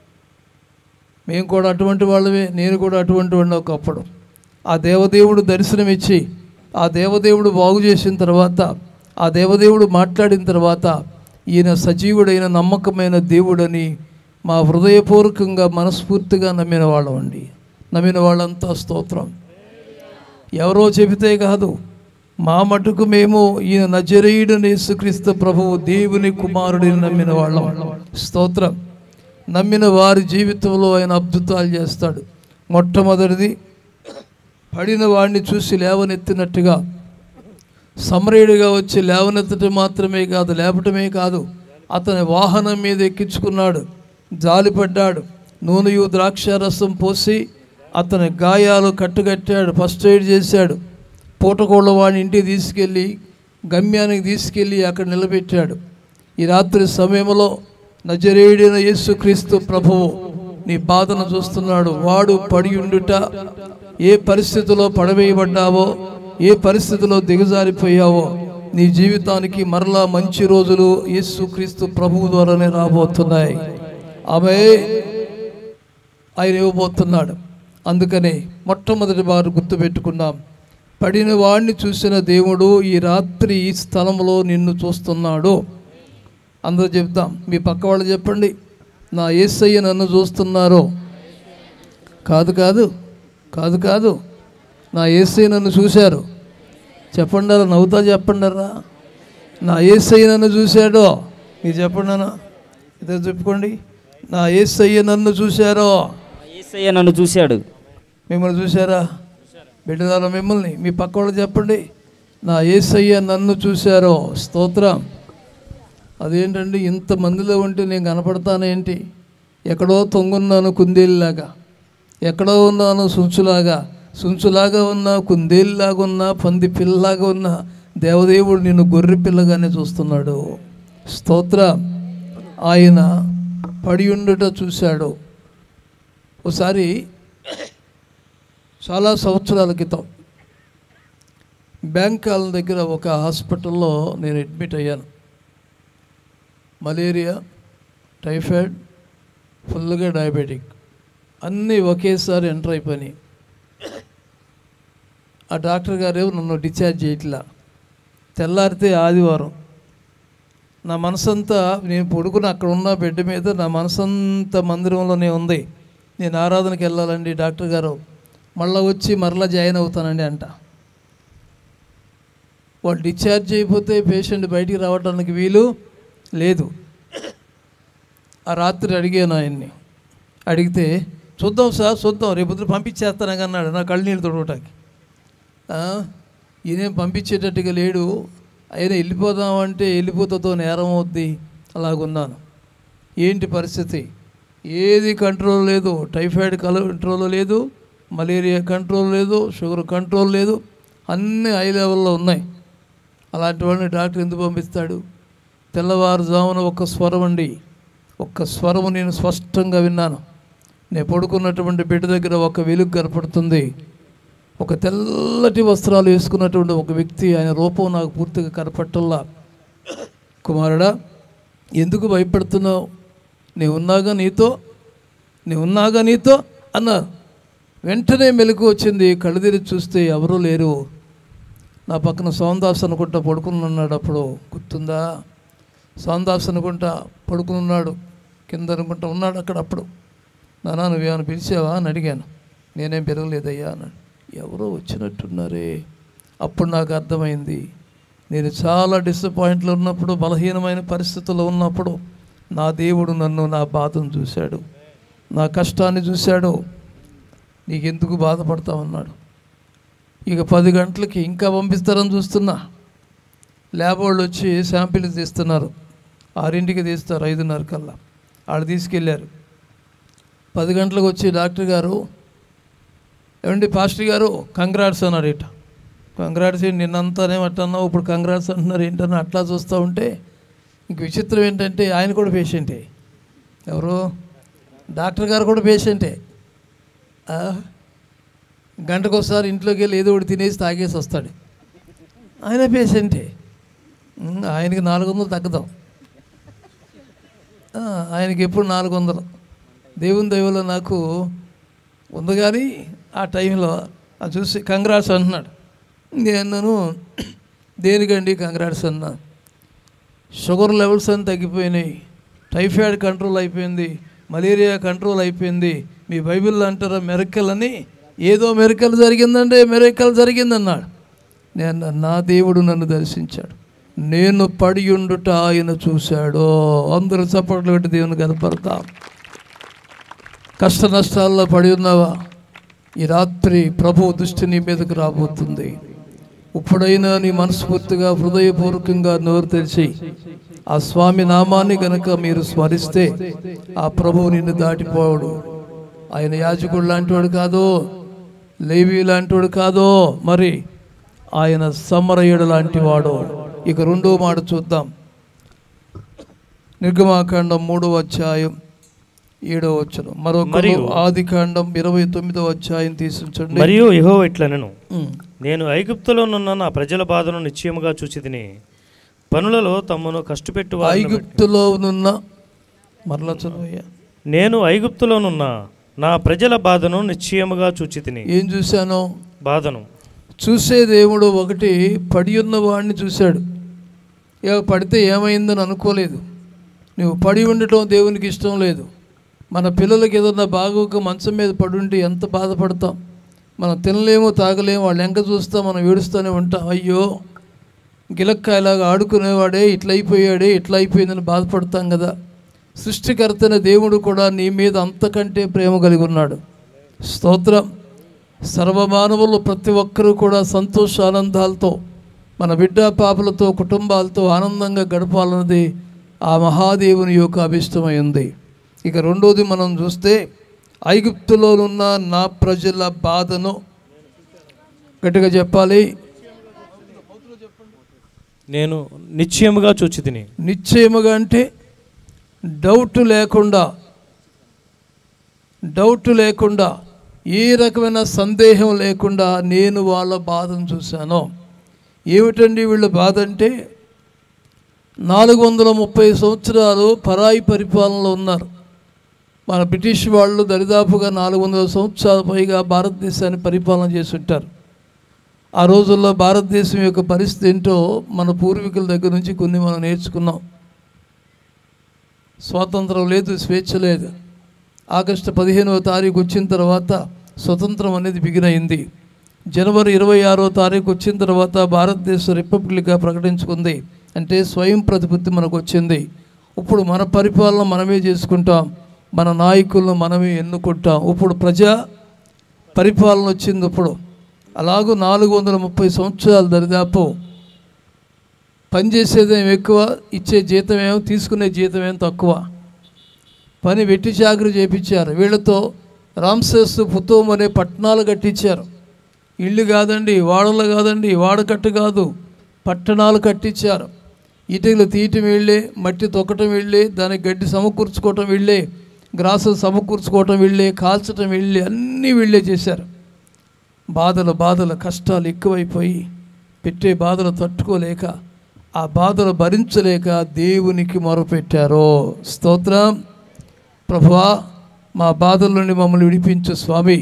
మేము కూడా అటువంటి వాళ్ళమే నేను కూడా అటువంటి వాడిని ఒకప్పుడు ఆ దేవదేవుడు దర్శనమిచ్చి ఆ దేవదేవుడు బాగు చేసిన తర్వాత ఆ దేవదేవుడు మాట్లాడిన తర్వాత ఈయన సజీవుడైన నమ్మకమైన దేవుడని మా హృదయపూర్వకంగా మనస్ఫూర్తిగా నమ్మిన వాళ్ళమండి నమ్మిన వాళ్ళంతా స్తోత్రం ఎవరో చెబితే కాదు మా మటుకు మేము ఈయన నజరేయుడు యేసుక్రీస్తు ప్రభువు దేవుని కుమారుడిని నమ్మిన వాళ్ళం స్తోత్రం నమ్మిన వారి జీవితంలో ఆయన అద్భుతాలు చేస్తాడు మొట్టమొదటిది పడిన వాడిని చూసి లేవనెత్తినట్టుగా సమరయుడిగా వచ్చి లేవనెత్తటం మాత్రమే కాదు లేపటమే కాదు అతని వాహనం మీద ఎక్కించుకున్నాడు జాలిపడ్డాడు నూనెయు ద్రాక్షారసం పోసి అతని గాయాలు కట్టుకట్టాడు ఫస్ట్ ఎయిడ్ చేశాడు పూటకోళ్ళ వాడిని ఇంటికి తీసుకెళ్ళి గమ్యానికి తీసుకెళ్ళి అక్కడ నిలబెట్టాడు ఈ రాత్రి సమయంలో నజరేయుడైన యేసుక్రీస్తు ప్రభువు నీ బాధను చూస్తున్నాడు వాడు పడి ఉండుట ఏ పరిస్థితిలో పడవేయబడ్డావో ఏ పరిస్థితిలో దిగజారిపోయావో నీ జీవితానికి మరలా మంచి రోజులు యేసుక్రీస్తు ప్రభువు ద్వారానే రాబోతున్నాయి ఆమె ఆయన ఇవ్వబోతున్నాడు అందుకనే మొట్టమొదటి వారు గుర్తుపెట్టుకున్నాం పడిన వాడిని చూసిన దేవుడు ఈ రాత్రి ఈ స్థలంలో నిన్ను చూస్తున్నాడు అందరూ చెప్తాం మీ పక్క వాళ్ళు చెప్పండి నా ఏసయ్య నన్ను చూస్తున్నారో కాదు కాదు కాదు కాదు నా ఏసయ్య నన్ను చూశారు చెప్పండారా నవ్వుతా చెప్పండారా నా ఏసయ్య నన్ను చూశాడో మీరు చెప్పండి ఇదే చెప్పుకోండి నా ఏసయ్య నన్ను చూశారో ఏసయ్య నన్ను చూశాడు మిమ్మల్ని చూశారా బిడ్డదారా మిమ్మల్ని మీ పక్క వాళ్ళు చెప్పండి నా ఏసయ్య నన్ను చూశారో స్తోత్రం అదేంటండి ఇంతమందిలో ఉంటే నేను కనపడతానేంటి ఎక్కడో తొంగున్నాను కుందేలులాగా ఎక్కడో ఉన్నాను సుంచులాగా సుంచులాగా ఉన్నా కుందేలులాగా ఉన్నా పంది పిల్లలాగా ఉన్నా దేవదేవుడు నిన్ను గొర్రె పిల్లగానే చూస్తున్నాడు స్తోత్ర ఆయన పడి ఉండుట చూశాడు ఒకసారి చాలా సంవత్సరాల క్రితం బ్యాంక్ కాలం దగ్గర ఒక హాస్పిటల్లో నేను అడ్మిట్ అయ్యాను మలేరియా టైఫాయిడ్ ఫుల్గా డయాబెటిక్ అన్నీ ఒకేసారి ఎంటర్ అయిపోయినాయి ఆ డాక్టర్ గారు నన్ను డిశ్చార్జ్ చేయట్లా తెల్లారితే ఆదివారం నా మనసంతా నేను పడుకుని అక్కడ ఉన్న బెడ్ మీద నా మనసంతా మందిరంలోనే ఉంది నేను ఆరాధనకి వెళ్ళాలండి డాక్టర్ గారు మళ్ళీ వచ్చి మరలా జాయిన్ అవుతానండి అంట వాళ్ళు డిశ్చార్జ్ అయిపోతే పేషెంట్ బయటికి రావడానికి వీలు లేదు ఆ రాత్రి అడిగాను ఆయన్ని అడిగితే చూద్దాం సార్ చూద్దాం రేపు పొద్దున పంపించేస్తానని అన్నాడు నా కళ్ళు నీళ్ళు తొడవటానికి ఈయనేం పంపించేటట్టుగా లేడు ఆయన వెళ్ళిపోదామంటే వెళ్ళిపోతుందో నేరం అవుద్ది అలాగున్నాను ఏంటి పరిస్థితి ఏది కంట్రోల్ లేదు టైఫాయిడ్ కల కంట్రోల్ లేదు మలేరియా కంట్రోల్ లేదు షుగర్ కంట్రోల్ లేదు అన్నీ హై లెవెల్లో ఉన్నాయి అలాంటి వాడిని డాక్టర్ ఎందుకు పంపిస్తాడు తెల్లవారుజామున ఒక స్వరం అండి ఒక్క స్వరము నేను స్పష్టంగా విన్నాను నేను పడుకున్నటువంటి బిడ్డ దగ్గర ఒక వెలుగు కనపడుతుంది ఒక తెల్లటి వస్త్రాలు వేసుకున్నటువంటి ఒక వ్యక్తి ఆయన రూపం నాకు పూర్తిగా కనపట్టల్లా కుమారుడా ఎందుకు భయపడుతున్నావు నీ ఉన్నాగా నీతో నీ ఉన్నాగా నీతో అన్నారు వెంటనే మెలకు వచ్చింది కళ్ళు తెరిచి చూస్తే ఎవరూ లేరు నా పక్కన సోమదాస్ అనుకుంటా పడుకుని ఉన్నాడు అప్పుడు గుర్తుందా సోమదాస్ అనుకుంటా పడుకుని ఉన్నాడు కింద అనుకుంటా ఉన్నాడు అక్కడ అప్పుడు నానా నువ్వేమైనా పిలిచావా అని అడిగాను నేనేం పెరగలేదయ్యా అన్నాడు ఎవరో వచ్చినట్టున్నారే అప్పుడు నాకు అర్థమైంది నేను చాలా డిసప్పాయింట్లో ఉన్నప్పుడు బలహీనమైన పరిస్థితుల్లో ఉన్నప్పుడు నా దేవుడు నన్ను నా బాధను చూశాడు నా కష్టాన్ని చూశాడు నీకెందుకు బాధపడతామన్నాడు ఇక పది గంటలకి ఇంకా పంపిస్తారని చూస్తున్నా ల్యాబ్ వాళ్ళు వచ్చి శాంపిల్ తీస్తున్నారు ఆరింటికి తీస్తారు ఐదున్నర కల్లా వాళ్ళు తీసుకెళ్ళారు పది గంటలకు వచ్చి డాక్టర్ గారు ఏమండి పాస్టర్ గారు కంగ్రాట్స్ అన్నారు ఇట కంగ్రాట్స్ ఏంటి నిన్నంతానే అట్టన్నావు ఇప్పుడు కంగ్రాట్స్ అంటున్నారు ఏంటన్నా అట్లా చూస్తూ ఉంటే ఇంక విచిత్రం ఏంటంటే ఆయన కూడా పేషెంటే ఎవరు డాక్టర్ గారు కూడా పేషెంటే ఆ, గంటకు ఒకసారి ఇంట్లోకి వెళ్ళి ఏదో ఒకటి తినేసి తాగేసి వస్తాడు ఆయన పేషెంటే ఉమ్, ఆయనకి నాలుగు వందలు తగ్గదాం ఆ, ఆయనకి ఎప్పుడు నాలుగు వందలు దేవుని దైవలో నాకు ఉంది కానీ ఆ టైంలో అది చూసి కంగ్రాట్స్ అంటున్నాడు నేను దేనికండి కంగ్రాట్స్ అన్నా షుగర్ లెవెల్స్ అన్నీ తగ్గిపోయినాయి టైఫాయిడ్ కంట్రోల్ అయిపోయింది మలేరియా కంట్రోల్ అయిపోయింది మీ బైబిల్లో అంటారా మెరక్కల్ అని ఏదో మెరికలు జరిగిందంటే మెరికలు జరిగిందన్నాడు నేను నా దేవుడు నన్ను దర్శించాడు నేను పడి ఉండుట ఆయన చూశాడు అందరూ చప్పట్లు పెట్టి దేవుని కనపడతాం కష్ట నష్టాల్లో పడి ఉన్నావా ఈ రాత్రి ప్రభు దృష్టి నీ మీదకు రాబోతుంది ఇప్పుడైనా నీ మనస్ఫూర్తిగా హృదయపూర్వకంగా నోరు తెరిచి ఆ స్వామి నామాన్ని గనక మీరు స్మరిస్తే ఆ ప్రభువు నిన్ను దాటిపోవడు ఆయన యాజకుడు లాంటివాడు కాదు లేవి లాంటివాడు కాదో మరి ఆయన సమరయుడు లాంటివాడు ఇక రెండో మాట చూద్దాం నిర్గమాకాండం మూడవ అధ్యాయం ఏడవ వచ్చను మరొక మరియు- ఆది కాండం ఇరవై తొమ్మిదవ అధ్యాయం తీసుంచండి మరియు యహో ఇట్లనెను ఉమ్. నేను ఐగుప్తులోనున్న నా ప్రజల బాధను నిశ్చయముగా చూచి తిని పనులలో తమను కష్టపెట్టు వారిని బట్టి- ఐగుప్తులో ఉన్న మరలా చదువయ్యా నేను ఐగుప్తులోనున్న నా ప్రజల బాధను నిశ్చయముగా చూచి తిని ఏం చూశాను బాధను చూసే దేవుడు ఒకటి పడి ఉన్న వాడిని చూశాడు ఇక పడితే ఏమైందని అనుకోలేదు నువ్వు పడి ఉండటం దేవునికి ఇష్టం లేదు మన పిల్లలకి ఏదన్నా బాగోక మంచం మీద పడుంటే ఎంత బాధపడతాం మనం తినలేము తాగలేము వాళ్ళు ఎంక చూస్తాం మనం ఏడుస్తూనే ఉంటాం అయ్యో గిలక్కాయలాగా ఆడుకునేవాడే ఇట్లా అయిపోయాడే ఇట్లా అయిపోయిందని బాధపడతాం కదా సృష్టికర్తైన దేవుడు కూడా నీ మీద అంతకంటే ప్రేమ కలిగి ఉన్నాడు స్తోత్రం సర్వమానవులు ప్రతి ఒక్కరూ కూడా సంతోష ఆనందాలతో మన బిడ్డ పాపలతో కుటుంబాలతో ఆనందంగా గడపాలన్నది ఆ మహాదేవుని యొక్క అభిష్టమై ఉంది ఇక రెండోది మనం చూస్తే ఐగుప్తులోనున్న నా ప్రజల బాధను గట్టిగా చెప్పాలి నేను నిశ్చయముగా చూచి తిని నిశ్చయముగా అంటే డౌట్ లేకుండా డౌట్ లేకుండా ఏ రకమైన సందేహం లేకుండా నేను వాళ్ళ బాధను చూశాను ఏమిటండి వీళ్ళ బాధ అంటే నాలుగు వందల ముప్పై సంవత్సరాలు పరాయి పరిపాలనలో ఉన్నారు మన బ్రిటిష్ వాళ్ళు దరిదాపుగా నాలుగు వందల సంవత్సరాల పైగా భారతదేశాన్ని పరిపాలన చేసి ఉంటారు ఆ రోజుల్లో భారతదేశం యొక్క పరిస్థితి ఏంటో మన పూర్వీకుల దగ్గర నుంచి కొన్ని మనం నేర్చుకున్నాం స్వాతంత్రం లేదు స్వేచ్ఛ లేదు ఆగస్టు పదిహేనవ తారీఖు వచ్చిన తర్వాత స్వతంత్రం అనేది బిగినయింది జనవరి ఇరవై ఆరో తారీఖు వచ్చిన తర్వాత భారతదేశ రిపబ్లిక్గా ప్రకటించుకుంది అంటే స్వయం ప్రతిపత్తి మనకు వచ్చింది ఇప్పుడు మన పరిపాలన మనమే చేసుకుంటాం మన నాయకులను మనమే ఎన్నుకుంటాం ఇప్పుడు ప్రజా పరిపాలన వచ్చింది ఇప్పుడు అలాగూ నాలుగు వందల ముప్పై సంవత్సరాలు దరిదాపు పనిచేసేదేం ఎక్కువ ఇచ్చే జీతం ఏమో తీసుకునే జీతం ఏం తక్కువ పని వెట్టి చాకరీ చేపించారు వీళ్ళతో రామ్సేస్ పుత్తోం అనే పట్టణాలు కట్టించారు ఇల్లు కాదండి వాడలు కాదండి వాడకట్టు కాదు పట్టణాలు కట్టించారు ఇటుకలు తీయటం వీళ్ళే మట్టి తొక్కటం వీళ్ళే దానికి గడ్డి సమకూర్చుకోవటం వీళ్ళే గ్రాసులు సమకూర్చుకోవటం వీళ్ళే కాల్చటం వీళ్ళే అన్నీ వీళ్ళే చేశారు బాధలు బాధలు కష్టాలు ఎక్కువైపోయి పెట్టే బాధలు తట్టుకోలేక ఆ బాధలు భరించలేక దేవునికి మొరపెట్టారు స్తోత్రం ప్రభువా మా బాధల నుండి మమ్మల్ని విడిపించు స్వామి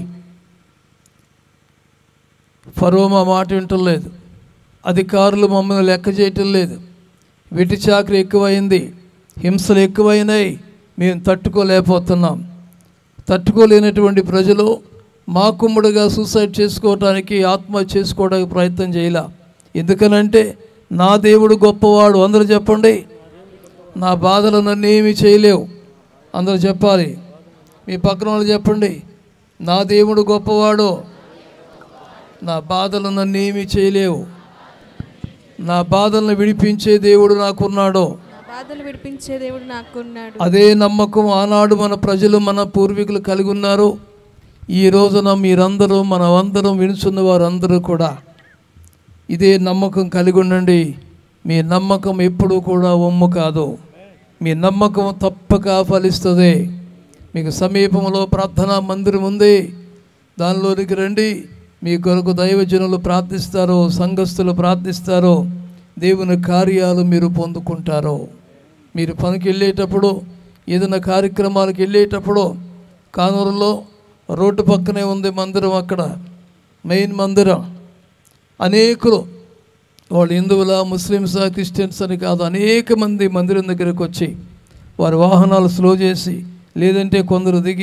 ఫరో మా మాట వింటలేదు అధికారులు మమ్మల్ని లెక్క చేయటం లేదు వెటి చాకరి ఎక్కువైంది హింసలు ఎక్కువైనాయి మేము తట్టుకోలేకపోతున్నాం తట్టుకోలేనటువంటి ప్రజలు మా కుమ్ముడుగా సూసైడ్ చేసుకోవటానికి ఆత్మహత్య చేసుకోవడానికి ప్రయత్నం చేయలే ఎందుకనంటే నా దేవుడు గొప్పవాడు అందరూ చెప్పండి నా బాధలు నన్ను ఏమీ చేయలేవు అందరూ చెప్పాలి మీ పక్కన వాళ్ళు చెప్పండి నా దేవుడు గొప్పవాడు నా బాధలు నన్ను ఏమీ చేయలేవు నా బాధలను విడిపించే దేవుడు నాకున్నాడు నా బాధలు విడిపించే దేవుడు నాకున్నాడు అదే నమ్మకం ఆనాడు మన ప్రజలు మన పూర్వీకులు కలిగి ఉన్నారు ఈ రోజున మీరందరూ మనమందరం వినుచున్న వారందరూ కూడా ఇదే నమ్మకం కలిగి ఉండండి మీ నమ్మకం ఎప్పుడూ కూడా ఒమ్ము కాదు మీ నమ్మకం తప్పక ఫలిస్తుంది మీకు సమీపంలో ప్రార్థనా మందిరం ఉంది దానిలోనికి రండి మీ కొరకు దైవజనులు ప్రార్థిస్తారు సంఘస్థులు ప్రార్థిస్తారు దేవుని కార్యాలు మీరు పొందుకుంటారు మీరు పనికి వెళ్ళేటప్పుడు ఏదైనా కార్యక్రమాలకు వెళ్ళేటప్పుడు కానూరులో రోడ్డు పక్కనే ఉంది మందిరం అక్కడ మెయిన్ మందిరం అనేకులు వాళ్ళు హిందువుల ముస్లిమ్సా క్రిస్టియన్స్ అని కాదు అనేక మంది మందిరం దగ్గరకు వచ్చి వారి వాహనాలు స్లో చేసి లేదంటే కొందరు దిగి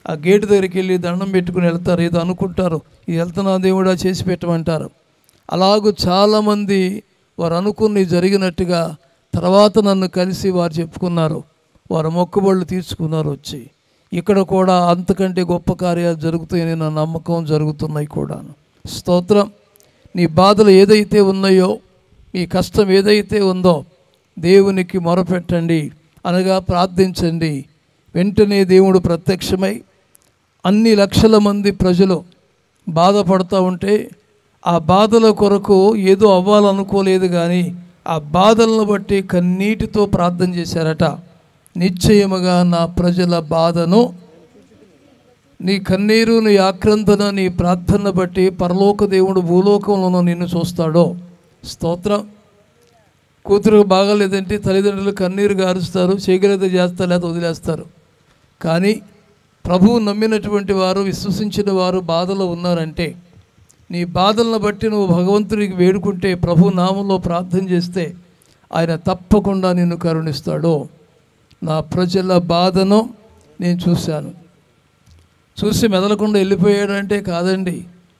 ఆ గేటు దగ్గరికి వెళ్ళి దండం పెట్టుకుని వెళ్తారు ఏదో అనుకుంటారు ఇది వెళ్తున్నా దేవుడా చేసి పెట్టమంటారు అలాగూ చాలామంది వారు అనుకుని జరిగినట్టుగా తర్వాత నన్ను కలిసి వారు చెప్పుకున్నారు వారు మొక్కుబళ్ళు తీర్చుకున్నారు వచ్చి ఇక్కడ కూడా అంతకంటే గొప్ప కార్యాలు జరుగుతాయని నా నమ్మకం జరుగుతున్నాయి కూడాను స్తోత్రం నీ బాధలు ఏదైతే ఉన్నాయో మీ కష్టం ఏదైతే ఉందో దేవునికి మొరపెట్టండి అనగా ప్రార్థించండి వెంటనే దేవుడు ప్రత్యక్షమై అన్ని లక్షల మంది ప్రజలు బాధపడుతూ ఉంటే ఆ బాధల కొరకు ఏదో అవ్వాలనుకోలేదు కానీ ఆ బాధలను బట్టి కన్నీటితో ప్రార్థన చేశారట నిశ్చయముగా నా ప్రజల బాధను నీ కన్నీరు నీ ఆక్రందన నీ ప్రార్థన బట్టి పరలోక దేవుడు భూలోకంలోనూ నిన్ను చూస్తాడో స్తోత్రం కూతురు బాగాలేదంటే తల్లిదండ్రులు కన్నీరు గారుస్తారు చేయగలిగితే చేస్తారు లేదా వదిలేస్తారు కానీ ప్రభువు నమ్మినటువంటి వారు విశ్వసించిన వారు బాధలో ఉన్నారంటే నీ బాధలను బట్టి నువ్వు భగవంతుడికి వేడుకుంటే ప్రభు నామంలో ప్రార్థన చేస్తే ఆయన తప్పకుండా నిన్ను కరుణిస్తాడు నా ప్రజల బాధను నేను చూశాను చూసి మెదలకుండా వెళ్ళిపోయాడంటే కాదండి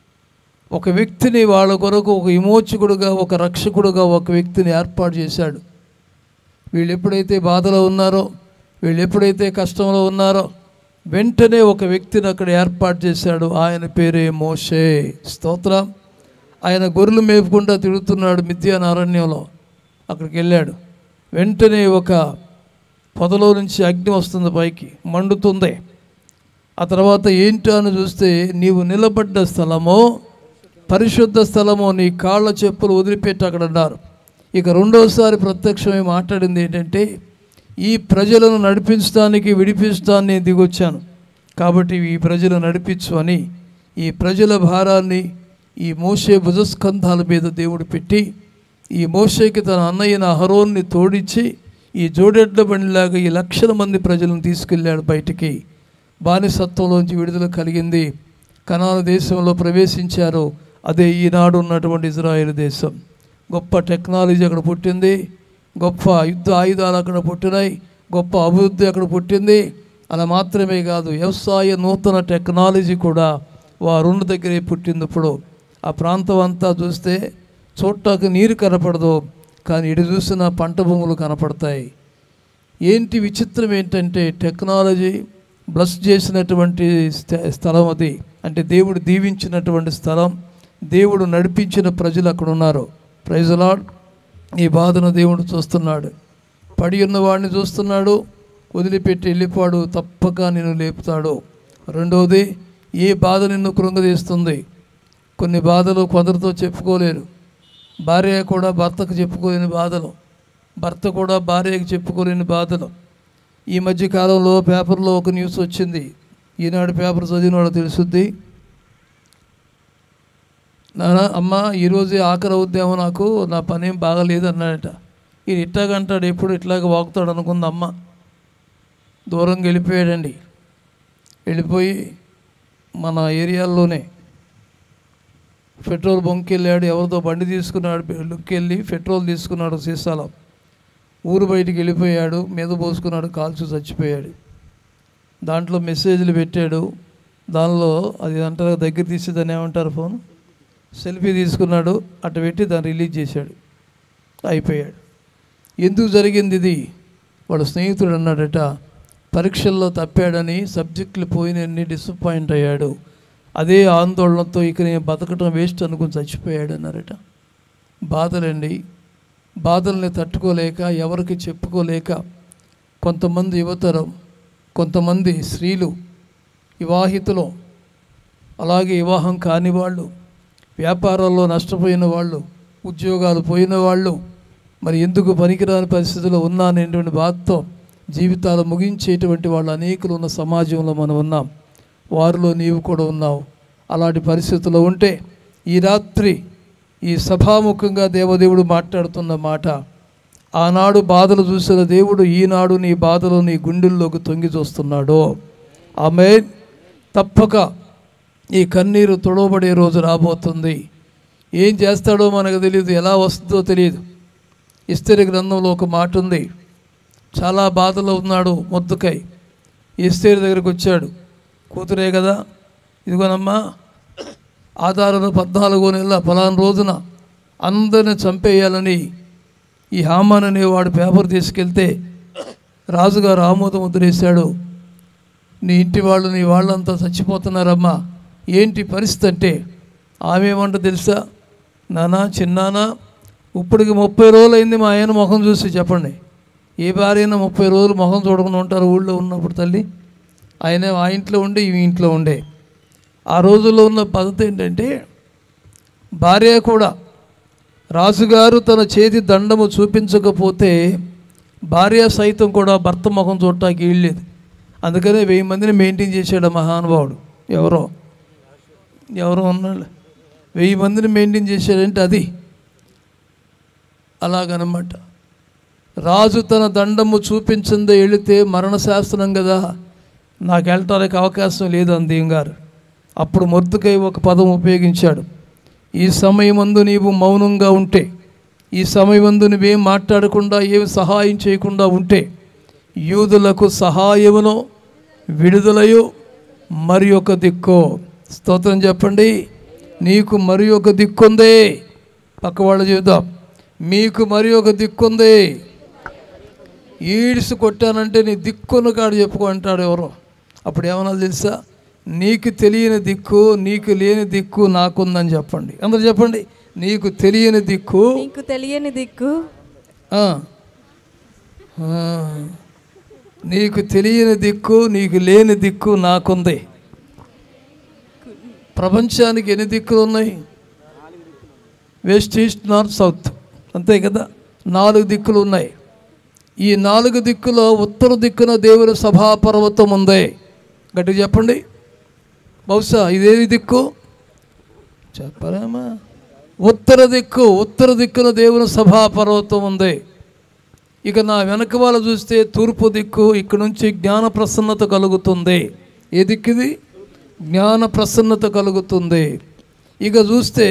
ఒక వ్యక్తిని వాళ్ళ కొరకు ఒక విమోచకుడుగా ఒక రక్షకుడుగా ఒక వ్యక్తిని ఏర్పాటు చేశాడు వీళ్ళు ఎప్పుడైతే బాధలో ఉన్నారో వీళ్ళు ఎప్పుడైతే కష్టంలో ఉన్నారో వెంటనే ఒక వ్యక్తిని అక్కడ ఏర్పాటు చేశాడు ఆయన పేరే మోషే స్తోత్రం ఆయన గొర్రెలు మేపుకుంటా తిరుగుతున్నాడు మిథ్యాన అరణ్యంలో అక్కడికి వెళ్ళాడు వెంటనే ఒక పొదలో నుంచి అగ్ని వస్తుంది పైకి మండుతుంది ఆ తర్వాత ఏంటో అని చూస్తే నీవు నిలబడ్డ స్థలమో పరిశుద్ధ స్థలమో నీ కాళ్ళ చెప్పులు వదిలిపెట్టి అక్కడ అన్నారు ఇక రెండోసారి ప్రత్యక్షమై మాట్లాడింది ఏంటంటే ఈ ప్రజలను నడిపించడానికి విడిపించడానికి నేను దిగొచ్చాను కాబట్టి ఈ ప్రజలు నడిపించు అని ఈ ప్రజల భారాన్ని ఈ మోసే భుజస్కంధాల మీద దేవుడు పెట్టి ఈ మోషేకి తన అన్నయ్యన అహరోన్ని తోడిచ్చి ఈ జోడెడ్ల బండిలాగా ఈ లక్షల మంది ప్రజలను తీసుకెళ్ళాడు బయటికి బానిసత్వంలోంచి విడుదల కలిగింది కనాల దేశంలో ప్రవేశించారు అదే ఈనాడు ఉన్నటువంటి ఇజ్రాయెల్ దేశం గొప్ప టెక్నాలజీ అక్కడ పుట్టింది గొప్ప యుద్ధ ఆయుధాలు అక్కడ పుట్టినాయి గొప్ప అభివృద్ధి అక్కడ పుట్టింది అలా మాత్రమే కాదు వ్యవసాయ నూతన టెక్నాలజీ కూడా వారున్న దగ్గరే పుట్టింది ఇప్పుడు ఆ ప్రాంతం అంతా చూస్తే చూడటానికి నీరు కనపడదు కానీ ఇటు చూసిన పంట భూములు కనపడతాయి ఏంటి విచిత్రం ఏంటంటే టెక్నాలజీ బ్లస్ చేసినటువంటి స్థ- స్థలం అది అంటే దేవుడు దీవించినటువంటి స్థలం దేవుడు నడిపించిన ప్రజలు అక్కడ ఉన్నారు ప్రైజలాడ్ ఈ బాధను దేవుడు చూస్తున్నాడు పడి ఉన్న వాడిని చూస్తున్నాడు వదిలిపెట్టి వెళ్ళిపోడు తప్పక నిన్ను లేపుతాడు రెండవది ఏ బాధ నిన్ను కృంగదీస్తుంది కొన్ని బాధలు కొందరితో చెప్పుకోలేరు భార్య కూడా భర్తకు చెప్పుకోలేని బాధలు భర్త కూడా భార్యకు చెప్పుకోలేని బాధలు ఈ మధ్య కాలంలో పేపర్లో ఒక న్యూస్ వచ్చింది ఈనాడు పేపర్ చదివిన వాళ్ళు తెలుసుద్ది నాన్న అమ్మ ఈరోజే ఆఖరి అవుద్దేమో నాకు నా పని ఏం బాగలేదు అన్నాడట ఇది ఇట్లాగంటాడు ఎప్పుడు ఇట్లాగ వాగుతాడు అనుకుంది అమ్మ దూరంగా వెళ్ళిపోయాడండి వెళ్ళిపోయి మన ఏరియాల్లోనే పెట్రోల్ బంక్ వెళ్ళాడు ఎవరితో బండి తీసుకున్నాడు లుక్కి వెళ్ళి పెట్రోల్ తీసుకున్నాడు సీసాలో ఊరు బయటికి వెళ్ళిపోయాడు మీద పోసుకున్నాడు కాల్చి చచ్చిపోయాడు దాంట్లో మెసేజ్లు పెట్టాడు దానిలో అది అంటారు దగ్గర తీసి దాన్ని ఏమంటారు ఫోన్ సెల్ఫీ తీసుకున్నాడు అటు పెట్టి దాన్ని రిలీజ్ చేశాడు అయిపోయాడు ఎందుకు జరిగింది ఇది వాడు స్నేహితుడు అన్నాడట పరీక్షల్లో తప్పాడని సబ్జెక్టులు పోయినన్ని డిసప్పాయింట్ అయ్యాడు అదే ఆందోళనతో ఇక నేను బతకటం వేస్ట్ అనుకుని చచ్చిపోయాడు అన్నారట బాధలండి బాధల్ని తట్టుకోలేక ఎవరికి చెప్పుకోలేక కొంతమంది యువతరం కొంతమంది స్త్రీలు వివాహితులు అలాగే వివాహం కాని వాళ్ళు వ్యాపారాల్లో నష్టపోయిన వాళ్ళు ఉద్యోగాలు పోయిన వాళ్ళు మరి ఎందుకు పనికిరాని పరిస్థితుల్లో ఉన్నాననేటువంటి బాధతో జీవితాలు ముగించేటువంటి వాళ్ళు అనేకులు ఉన్న సమాజంలో మనం ఉన్నాం వారిలో నీవు కూడా ఉన్నావు అలాంటి పరిస్థితుల్లో ఉంటే ఈ రాత్రి ఈ సభాముఖంగా దేవదేవుడు మాట్లాడుతున్న మాట ఆనాడు బాధలు చూసిన దేవుడు ఈనాడు నీ బాధలు నీ గుండెల్లోకి తొంగి చూస్తున్నాడు ఆమె తప్పక ఈ కన్నీరు తొడవబడే రోజు రాబోతుంది ఏం చేస్తాడో మనకు తెలియదు ఎలా వస్తుందో తెలియదు ఇస్తరి గ్రంథంలో ఒక మాట ఉంది చాలా బాధలో ఉన్నాడు మొద్దుకై ఇస్తేరి దగ్గరికి వచ్చాడు కూతురే కదా ఇదిగోనమ్మా ఆధారంలో పద్నాలుగో నెల ఫలానా రోజున అందరిని చంపేయాలని ఈ హామాన్ అనేవాడు పేపర్ తీసుకెళ్తే రాజుగారు ఆమోదం ముద్రేశాడు నీ ఇంటి వాళ్ళు నీ వాళ్ళంతా చచ్చిపోతున్నారమ్మా ఏంటి పరిస్థితి అంటే ఆమె ఏమంట తెలుసా నానా చిన్నానా ఇప్పటికి ముప్పై రోజులు అయింది మా ఆయన ముఖం చూసి చెప్పండి ఏ భార్య అయినా ముప్పై రోజులు ముఖం చూడకుండా ఉంటారు ఊళ్ళో ఉన్నప్పుడు తల్లి ఆయన ఆ ఇంట్లో ఉండే ఈ ఇంట్లో ఉండే ఆ రోజుల్లో ఉన్న పద్ధతి ఏంటంటే భార్య కూడా రాజుగారు తన చేతి దండము చూపించకపోతే భార్య సైతం కూడా భర్త ముఖం చూడటానికి వీల్లేదు అందుకనే వెయ్యి మందిని మెయింటైన్ చేశాడు ఆ మహానుభావుడు ఎవరో ఎవరో ఉన్నాడు వెయ్యి మందిని మెయింటైన్ చేశాడంటే అది అలాగనమాట రాజు తన దండము చూపించిందే వెళితే మరణశాస్త్రం కదా నాకు వెళ్ళటానికి అవకాశం లేదు అందేం గారు అప్పుడు మొద్దుకై ఒక పదం ఉపయోగించాడు ఈ సమయమందు నీవు మౌనంగా ఉంటే ఈ సమయమందు నువ్వేం మాట్లాడకుండా ఏమి సహాయం చేయకుండా ఉంటే యూదులకు సహాయమును విడుదలయు మరి ఒక దిక్కో స్తోత్రం చెప్పండి నీకు మరి ఒక దిక్కుందే పక్క వాళ్ళు చెబుదాం మీకు మరి ఒక దిక్కుంది ఈడ్స్ కొట్టానంటే నీ దిక్కును కాడు చెప్పుకో అంటాడు ఎవరో అప్పుడు ఏమన్నా తెలుసా నీకు తెలియని దిక్కు నీకు లేని దిక్కు నాకుందని చెప్పండి అందరు చెప్పండి నీకు తెలియని దిక్కు నీకు తెలియని దిక్కు ఆ. ఆ. నీకు తెలియని దిక్కు నీకు లేని దిక్కు నాకుంది ప్రపంచానికి ఎన్ని దిక్కులు ఉన్నాయి వెస్ట్ ఈస్ట్ నార్త్ సౌత్ అంతే కదా నాలుగు దిక్కులు ఉన్నాయి ఈ నాలుగు దిక్కులో ఉత్తర దిక్కున దేవుని సభాపర్వతం ఉంది గట్టిగా చెప్పండి బహుశా ఇదేది దిక్కు చెప్పలేమా ఉత్తర దిక్కు ఉత్తర దిక్కున దేవుని సభాపర్వతం ఉంది ఇక నా వెనక వాళ్ళు చూస్తే తూర్పు దిక్కు ఇక్కడ నుంచి జ్ఞాన ప్రసన్నత కలుగుతుంది ఏ దిక్కుది జ్ఞాన ప్రసన్నత కలుగుతుంది ఇక చూస్తే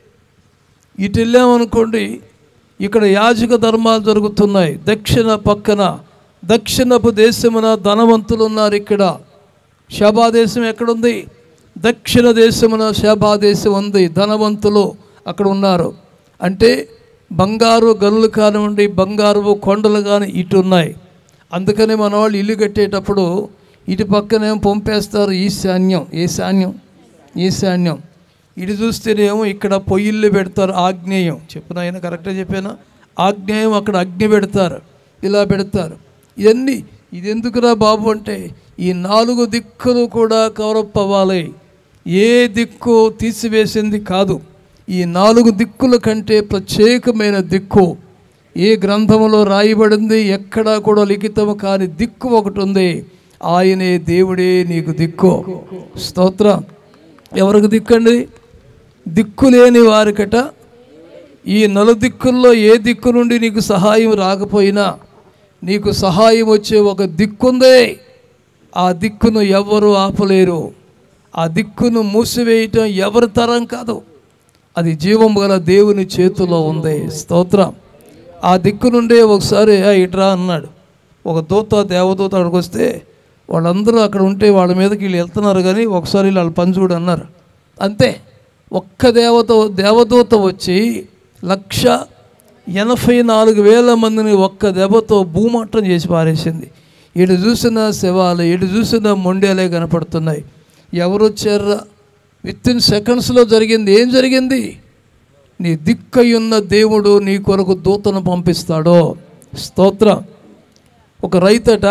ఇటు వెళ్ళామనుకోండి ఇక్కడ యాజక ధర్మాలు జరుగుతున్నాయి దక్షిణ పక్కన దక్షిణపు దేశమున ధనవంతులు ఉన్నారు ఇక్కడ శాబా దేశం ఎక్కడుంది దక్షిణ దేశమున శాబా దేశం ఉంది ధనవంతులు అక్కడ ఉన్నారు అంటే బంగారు గనులు కానివ్వండి బంగారు కొండలు కానీ ఇటు ఉన్నాయి అందుకని మన వాళ్ళు ఇల్లు కట్టేటప్పుడు ఇటు పక్కనేమో పంపేస్తారు ఈశాన్యం ఈశాన్యం ఈశాన్యం ఇటు చూస్తేనేమో ఇక్కడ పొయ్యిళ్ళు పెడతారు ఆగ్నేయం చెప్పిన ఆయన కరెక్ట్గా చెప్పానా ఆగ్నేయం అక్కడ అగ్ని పెడతారు ఇలా పెడతారు ఇవన్నీ ఇది ఎందుకురా బాబు అంటే ఈ నాలుగు దిక్కులు కూడా కవరప్ అవ్వాలి ఏ దిక్కు తీసివేసింది కాదు ఈ నాలుగు దిక్కుల కంటే ప్రత్యేకమైన దిక్కు ఏ గ్రంథములో రాయబడింది ఎక్కడా కూడా లిఖితము కాని దిక్కు ఒకటి ఉంది ఆయనే దేవుడే నీకు దిక్కు స్తోత్రం ఎవరికి దిక్కండి దిక్కు లేని వారికట ఈ నలుదిక్కుల్లో ఏ దిక్కు నుండి నీకు సహాయం రాకపోయినా నీకు సహాయం వచ్చే ఒక దిక్కుందే ఆ దిక్కును ఎవరు ఆపలేరు ఆ దిక్కును మూసివేయటం ఎవరి తరం కాదు అది జీవం గల దేవుని చేతిలో ఉంది స్తోత్రం ఆ దిక్కు నుండే ఒకసారి "ఆ, ఇట్రా అన్నాడు ఒక దూత దేవదూత అక్కడికి వస్తే వాళ్ళందరూ అక్కడ ఉంటే వాళ్ళ మీదకి వీళ్ళు వెళ్తున్నారు కానీ ఒకసారి వీళ్ళు వాళ్ళ పని చూడు అన్నారు అంతే ఒక్క దేవత దేవదూత వచ్చి లక్ష ఎనభై నాలుగు వేల మందిని ఒక్క దెబ్బతో భూమట్టం చేసి పారేసింది ఇటు చూసిన శవాలు ఇటు చూసిన మొండేలే కనపడుతున్నాయి ఎవరు వచ్చారా విత్ ఇన్ సెకండ్స్లో జరిగింది ఏం జరిగింది నీ దిక్కయున్న దేవుడు నీ కొరకు దూతను పంపిస్తాడో స్తోత్రం ఒక రైతట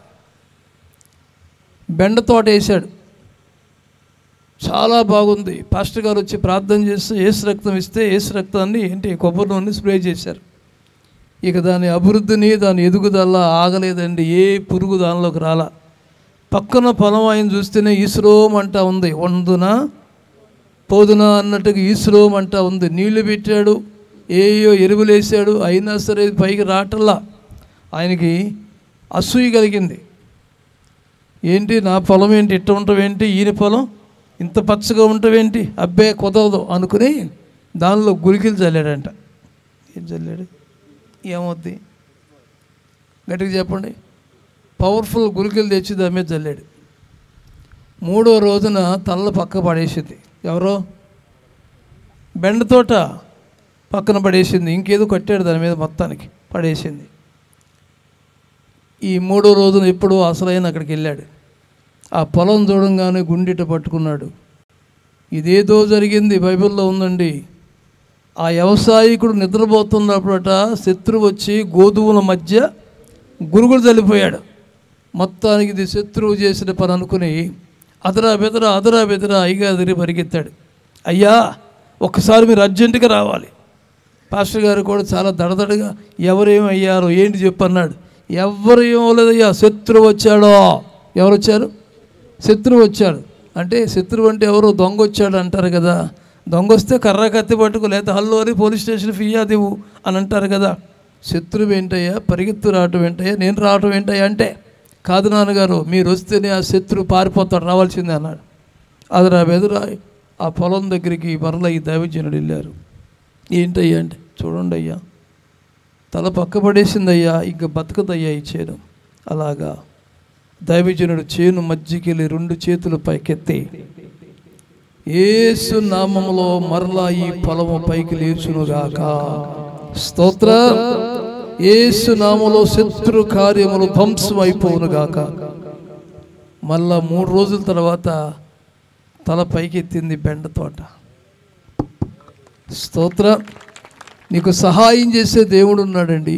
బెండ తోట వేశాడు చాలా బాగుంది పాస్టర్ గారు వచ్చి ప్రార్థన చేస్తే ఏసు రక్తం ఇస్తే ఏసు రక్తాన్ని ఏంటి కొబ్బరి నూనె స్ప్రే చేశారు ఇక దాని అభివృద్ధిని దాని ఎదుగుదల ఆగలేదండి ఏ పురుగు దానిలోకి రాలా పక్కన పొలం ఆయన చూస్తేనే ఈశ్రోం అంటా ఉంది వందున పోదునా అన్నట్టుగా ఈశ్రోం అంటా ఉంది నీళ్లు పెట్టాడు ఏయో ఎరువులు వేసాడు అయినా సరే ఇది పైకి రావటల్లా ఆయనకి అసూయ కలిగింది ఏంటి నా పొలం ఏంటి ఇట్ట ఉంటావేంటి ఈయన పొలం ఇంత పచ్చగా ఉంటావేంటి అబ్బే కుదరదు అనుకుని దానిలో గురికిలు చల్లాడంట ఏం చల్లాడు ఏమవుద్ది గట్టిగా చెప్పండి పవర్ఫుల్ గురికిలు తెచ్చి దాని మీద చల్లాడు మూడో రోజున తల్ల పక్క పడేసింది ఎవరో బెండతోట పక్కన పడేసింది ఇంకేదో కట్టాడు దాని మీద మొత్తానికి పడేసింది ఈ మూడో రోజున ఎప్పుడో అసలైన అక్కడికి వెళ్ళాడు ఆ పొలం చూడంగానే గుండిట పట్టుకున్నాడు ఇదేదో జరిగింది బైబిల్లో ఉందండి ఆ వ్యవసాయకుడు నిద్రపోతున్నప్పుడట శత్రువు వచ్చి గోధుమల మధ్య గురుగులు చల్లిపోయాడు మొత్తానికి ఇది శత్రువు చేసిన పని అనుకుని అదరా బెదరా అదరా బెదరా అయ్యగా తిరిగి పరిగెత్తాడు అయ్యా ఒక్కసారి మీరు అర్జెంటుగా రావాలి పాస్టర్ గారు కూడా చాలా దడదడగా ఎవరేం అయ్యారో ఏంటి చెప్పన్నాడు ఎవరు ఏమవలేదయ్యా శత్రువు వచ్చాడో ఎవరు వచ్చారు శత్రువు వచ్చాడు అంటే శత్రువు అంటే ఎవరో దొంగ వచ్చాడు అంటారు కదా దొంగ వస్తే కర్ర కత్తి పట్టుకు లేదా హల్లో అని పోలీస్ స్టేషన్ ఫిర్యాదు ఇవ్వు అని అంటారు కదా శత్రువు ఏంటయ్యా పరిగెత్తు రావటం ఏంటయ్యా నేను రావటం ఏంటయ్యా అంటే కాదు నాన్నగారు మీరు వస్తేనే ఆ శత్రువు పారిపోతాడు రావాల్సిందే అన్నాడు అది నా బెదురా ఆ పొలం దగ్గరికి మరలా ఈ దైవజనుడు వెళ్ళారు ఏంటయ్యా అంటే చూడండి అయ్యా తల పక్క పడేసిందయ్యా ఇంక బతకదయ్యా ఈ చేను అలాగా దైవజనుడు చేను మధ్యకెళ్ళి రెండు చేతులు పైకెత్తి ఏసు నామములో మరలా ఈ పొలము పైకి లేచునుగాక స్తోత్ర ఏసు నామములో శత్రు కార్యములు ధ్వంసం అయిపోవునుగాక మళ్ళా మూడు రోజుల తర్వాత తల పైకెత్తింది బెండ తోట స్తోత్ర నీకు సహాయం చేసే దేవుడు ఉన్నాడండి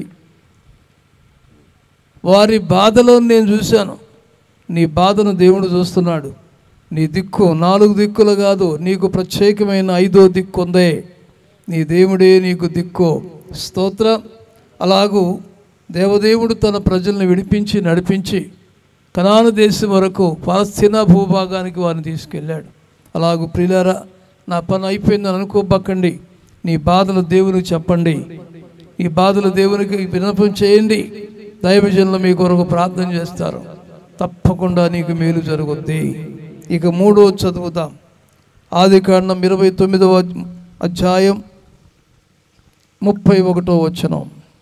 వారి బాధలో నేను చూశాను నీ బాధను దేవుడు చూస్తున్నాడు నీ దిక్కు నాలుగు దిక్కులు కాదు నీకు ప్రత్యేకమైన ఐదో దిక్కు ఉందే నీ దేవుడే నీకు దిక్కు స్తోత్ర అలాగూ దేవదేవుడు తన ప్రజల్ని విడిపించి నడిపించి కనాను దేశం వరకు పాలస్తీనా భూభాగానికి వారిని తీసుకెళ్ళాడు అలాగూ ప్రియులారా నా పని అయిపోయిందని అనుకోబక్కండి నీ బాధలు దేవునికి చెప్పండి ఈ బాధలు దేవునికి విన్నపం చేయండి దైవజనులు మీ కొరకు ప్రార్థన చేస్తారు తప్పకుండా నీకు మేలు జరుగుద్ది ఇక మూడో చదువుదాం ఆది కాండం ఇరవై తొమ్మిదవ అధ్యాయం ముప్పై ఒకటో వచనం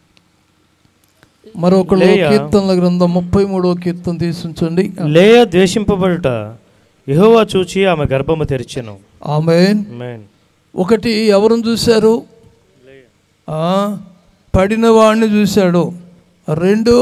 మరొకడు లేయా. కీర్తనల గ్రంథం ముప్పై మూడో కీర్తన తీసుంచండి లేయ ద్వేషింపబడుట యెహోవా చూచి ఆమె గర్భము తెరిచెను ఆమె ఆమేన్. ఒకటి ఎవరిని చూశారు ఆ, పడిన వాడిని చూశాడు రెండు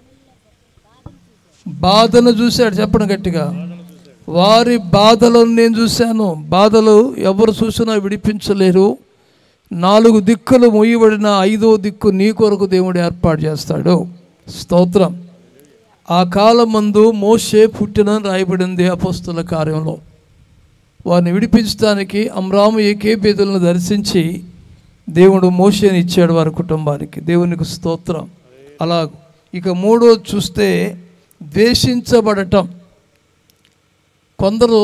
బాధను చూశాడు చెప్పండి గట్టిగా వారి బాధలను నేను చూశాను బాధలు ఎవరు చూసినా విడిపించలేరు నాలుగు దిక్కులు మూయబడిన ఐదో దిక్కు నీ కొరకు దేవుడు ఏర్పాటు చేస్తాడు స్తోత్రం ఆ కాలం మందు మోషే పుట్టిన రాయబడింది అపోస్తుల కార్యంలో వారిని విడిపించడానికి అమ్రాము ఏకేబేదులను దర్శించి దేవుడు మోషేని ఇచ్చాడు వారి కుటుంబానికి దేవునికి స్తోత్రం అలా ఇక మూడో చూస్తే ద్వేషించబడటం కొందరు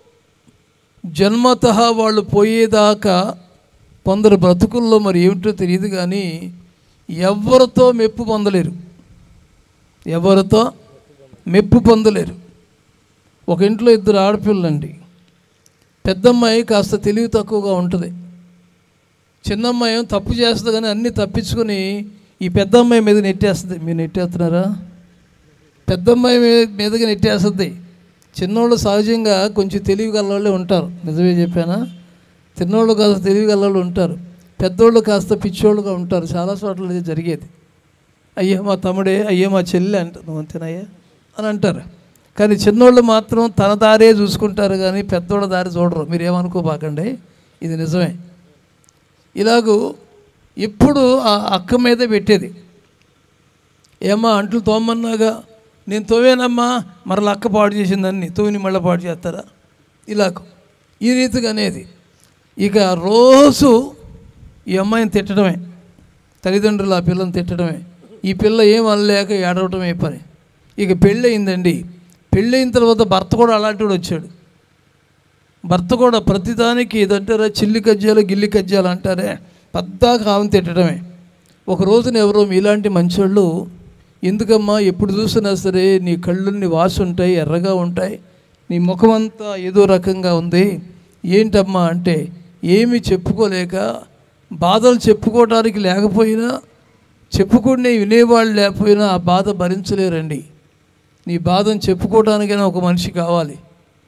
జన్మత వాళ్ళు పోయేదాకా కొందరు బ్రతుకుల్లో మరి ఏమిటో తెలియదు కానీ ఎవరితో మెప్పు పొందలేరు ఎవరితో మెప్పు పొందలేరు ఒక ఇంట్లో ఇద్దరు ఆడపిల్లండి పెద్దమ్మాయి కాస్త తెలివి తక్కువగా ఉంటుంది చిన్నమ్మాయి ఏమో తప్పు చేస్తుంది కానీ అన్నీ తప్పించుకొని ఈ పెద్దమ్మాయి మీద నెట్టేస్తుంది మీరు నెట్టేస్తున్నారా పెద్దమ్మాయి మీ- మీదకి నెట్టేస్తుంది చిన్నోళ్ళు సహజంగా కొంచెం తెలివి గలవాళ్ళే ఉంటారు నిజమే చెప్పానా చిన్నోళ్ళు కాస్త తెలివి గలవాళ్ళు ఉంటారు పెద్దోళ్ళు కాస్త పిచ్చోళ్ళుగా ఉంటారు చాలా చోట్ల ఇది జరిగేది అయ్యా మా తమ్ముడే అయ్యా మా చెల్లి అంటారు నువ్వు అంతేనయ్యా అని అంటారు కానీ చిన్నోళ్ళు మాత్రం తన దారే చూసుకుంటారు కానీ పెద్దోళ్ళ దారి చూడరు మీరు ఏమనుకోబాకండి ఇది నిజమే ఇలాగూ ఎప్పుడు ఆ అక్క మీదే పెట్టేది ఏమ్మా అంట్లు తోమన్నాగా నేను తోవేనమ్మా మరల అక్క పాడు చేసిందని తోవిని మళ్ళీ పాడు చేస్తారా ఇలాగ ఈ రీతిగా అనేది ఇక రోజు ఈ అమ్మాయిని తిట్టడమే తల్లిదండ్రులు ఆ పిల్లని తిట్టడమే ఈ పిల్ల ఏం అనలేక ఏడవటమే పని ఇక పెళ్ళి అయిందండి పెళ్ళి అయిన తర్వాత భర్త కూడా అలాంటి వాడు వచ్చాడు భర్త కూడా ప్రతిదానికి ఏదంటారా చిల్లి కజ్జాలు గిల్లి కజ్జాలు అంటారే పద్దాక ఆమెను తిట్టడమే ఒక రోజున ఎవరో మీలాంటి మంచోళ్ళు ఎందుకమ్మా ఎప్పుడు చూసినా సరే నీ కళ్ళుని వాసి ఉంటాయి ఎర్రగా ఉంటాయి నీ ముఖం అంతా ఏదో రకంగా ఉంది ఏంటమ్మా అంటే ఏమీ చెప్పుకోలేక బాధలు చెప్పుకోవడానికి లేకపోయినా చెప్పుకునే వినేవాళ్ళు లేకపోయినా ఆ బాధ భరించలేరండి నీ బాధను చెప్పుకోవడానికైనా ఒక మనిషి కావాలి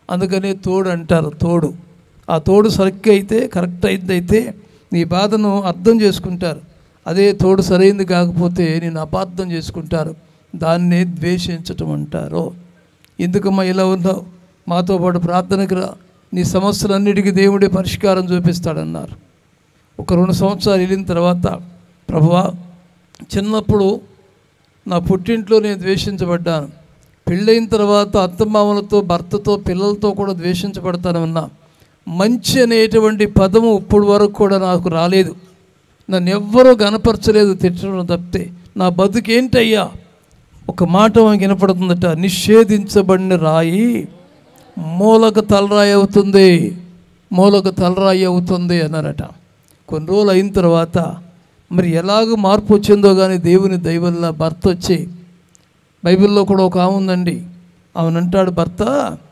అందుకనే తోడు అంటారు తోడు ఆ తోడు సరిగ్గా అయితే కరెక్ట్ అయింది అయితే నీ బాధను అర్థం చేసుకుంటారు అదే తోడు సరైంది కాకపోతే నేను అపార్థం చేసుకుంటారు దాన్నే ద్వేషించటం అంటారు ఎందుకమ్మా ఇలా ఉన్నావు మాతో పాటు ప్రార్థనకు రా నీ సమస్యలన్నిటికీ దేవుడే పరిష్కారం చూపిస్తాడన్నారు ఒక రెండు సంవత్సరాలు వెళ్ళిన తర్వాత ప్రభువా చిన్నప్పుడు నా పుట్టింట్లో నేను ద్వేషించబడ్డాను పెళ్ళైన తర్వాత అత్తమామలతో భర్తతో పిల్లలతో కూడా ద్వేషించబడతాను ఉన్నా మంచి అనేటువంటి పదము ఇప్పుడు వరకు కూడా నాకు రాలేదు నన్ను ఎవ్వరూ గనపరచలేదు తిట్టడం తప్పితే నా బతుకేంటయ్యా ఒక మాట మనకి వినపడుతుందట నిషేధించబడిన రాయి మూలక తలరాయి అవుతుంది మూలక తలరాయి అవుతుంది అన్నారట కొన్ని రోజులు అయిన తర్వాత మరి ఎలాగ మార్పు వచ్చిందో కానీ దేవుని దైవల్ల భర్త వచ్చి బైబిల్లో కూడా ఒక ఆమె ఉందండి ఆమెనంటాడు భర్త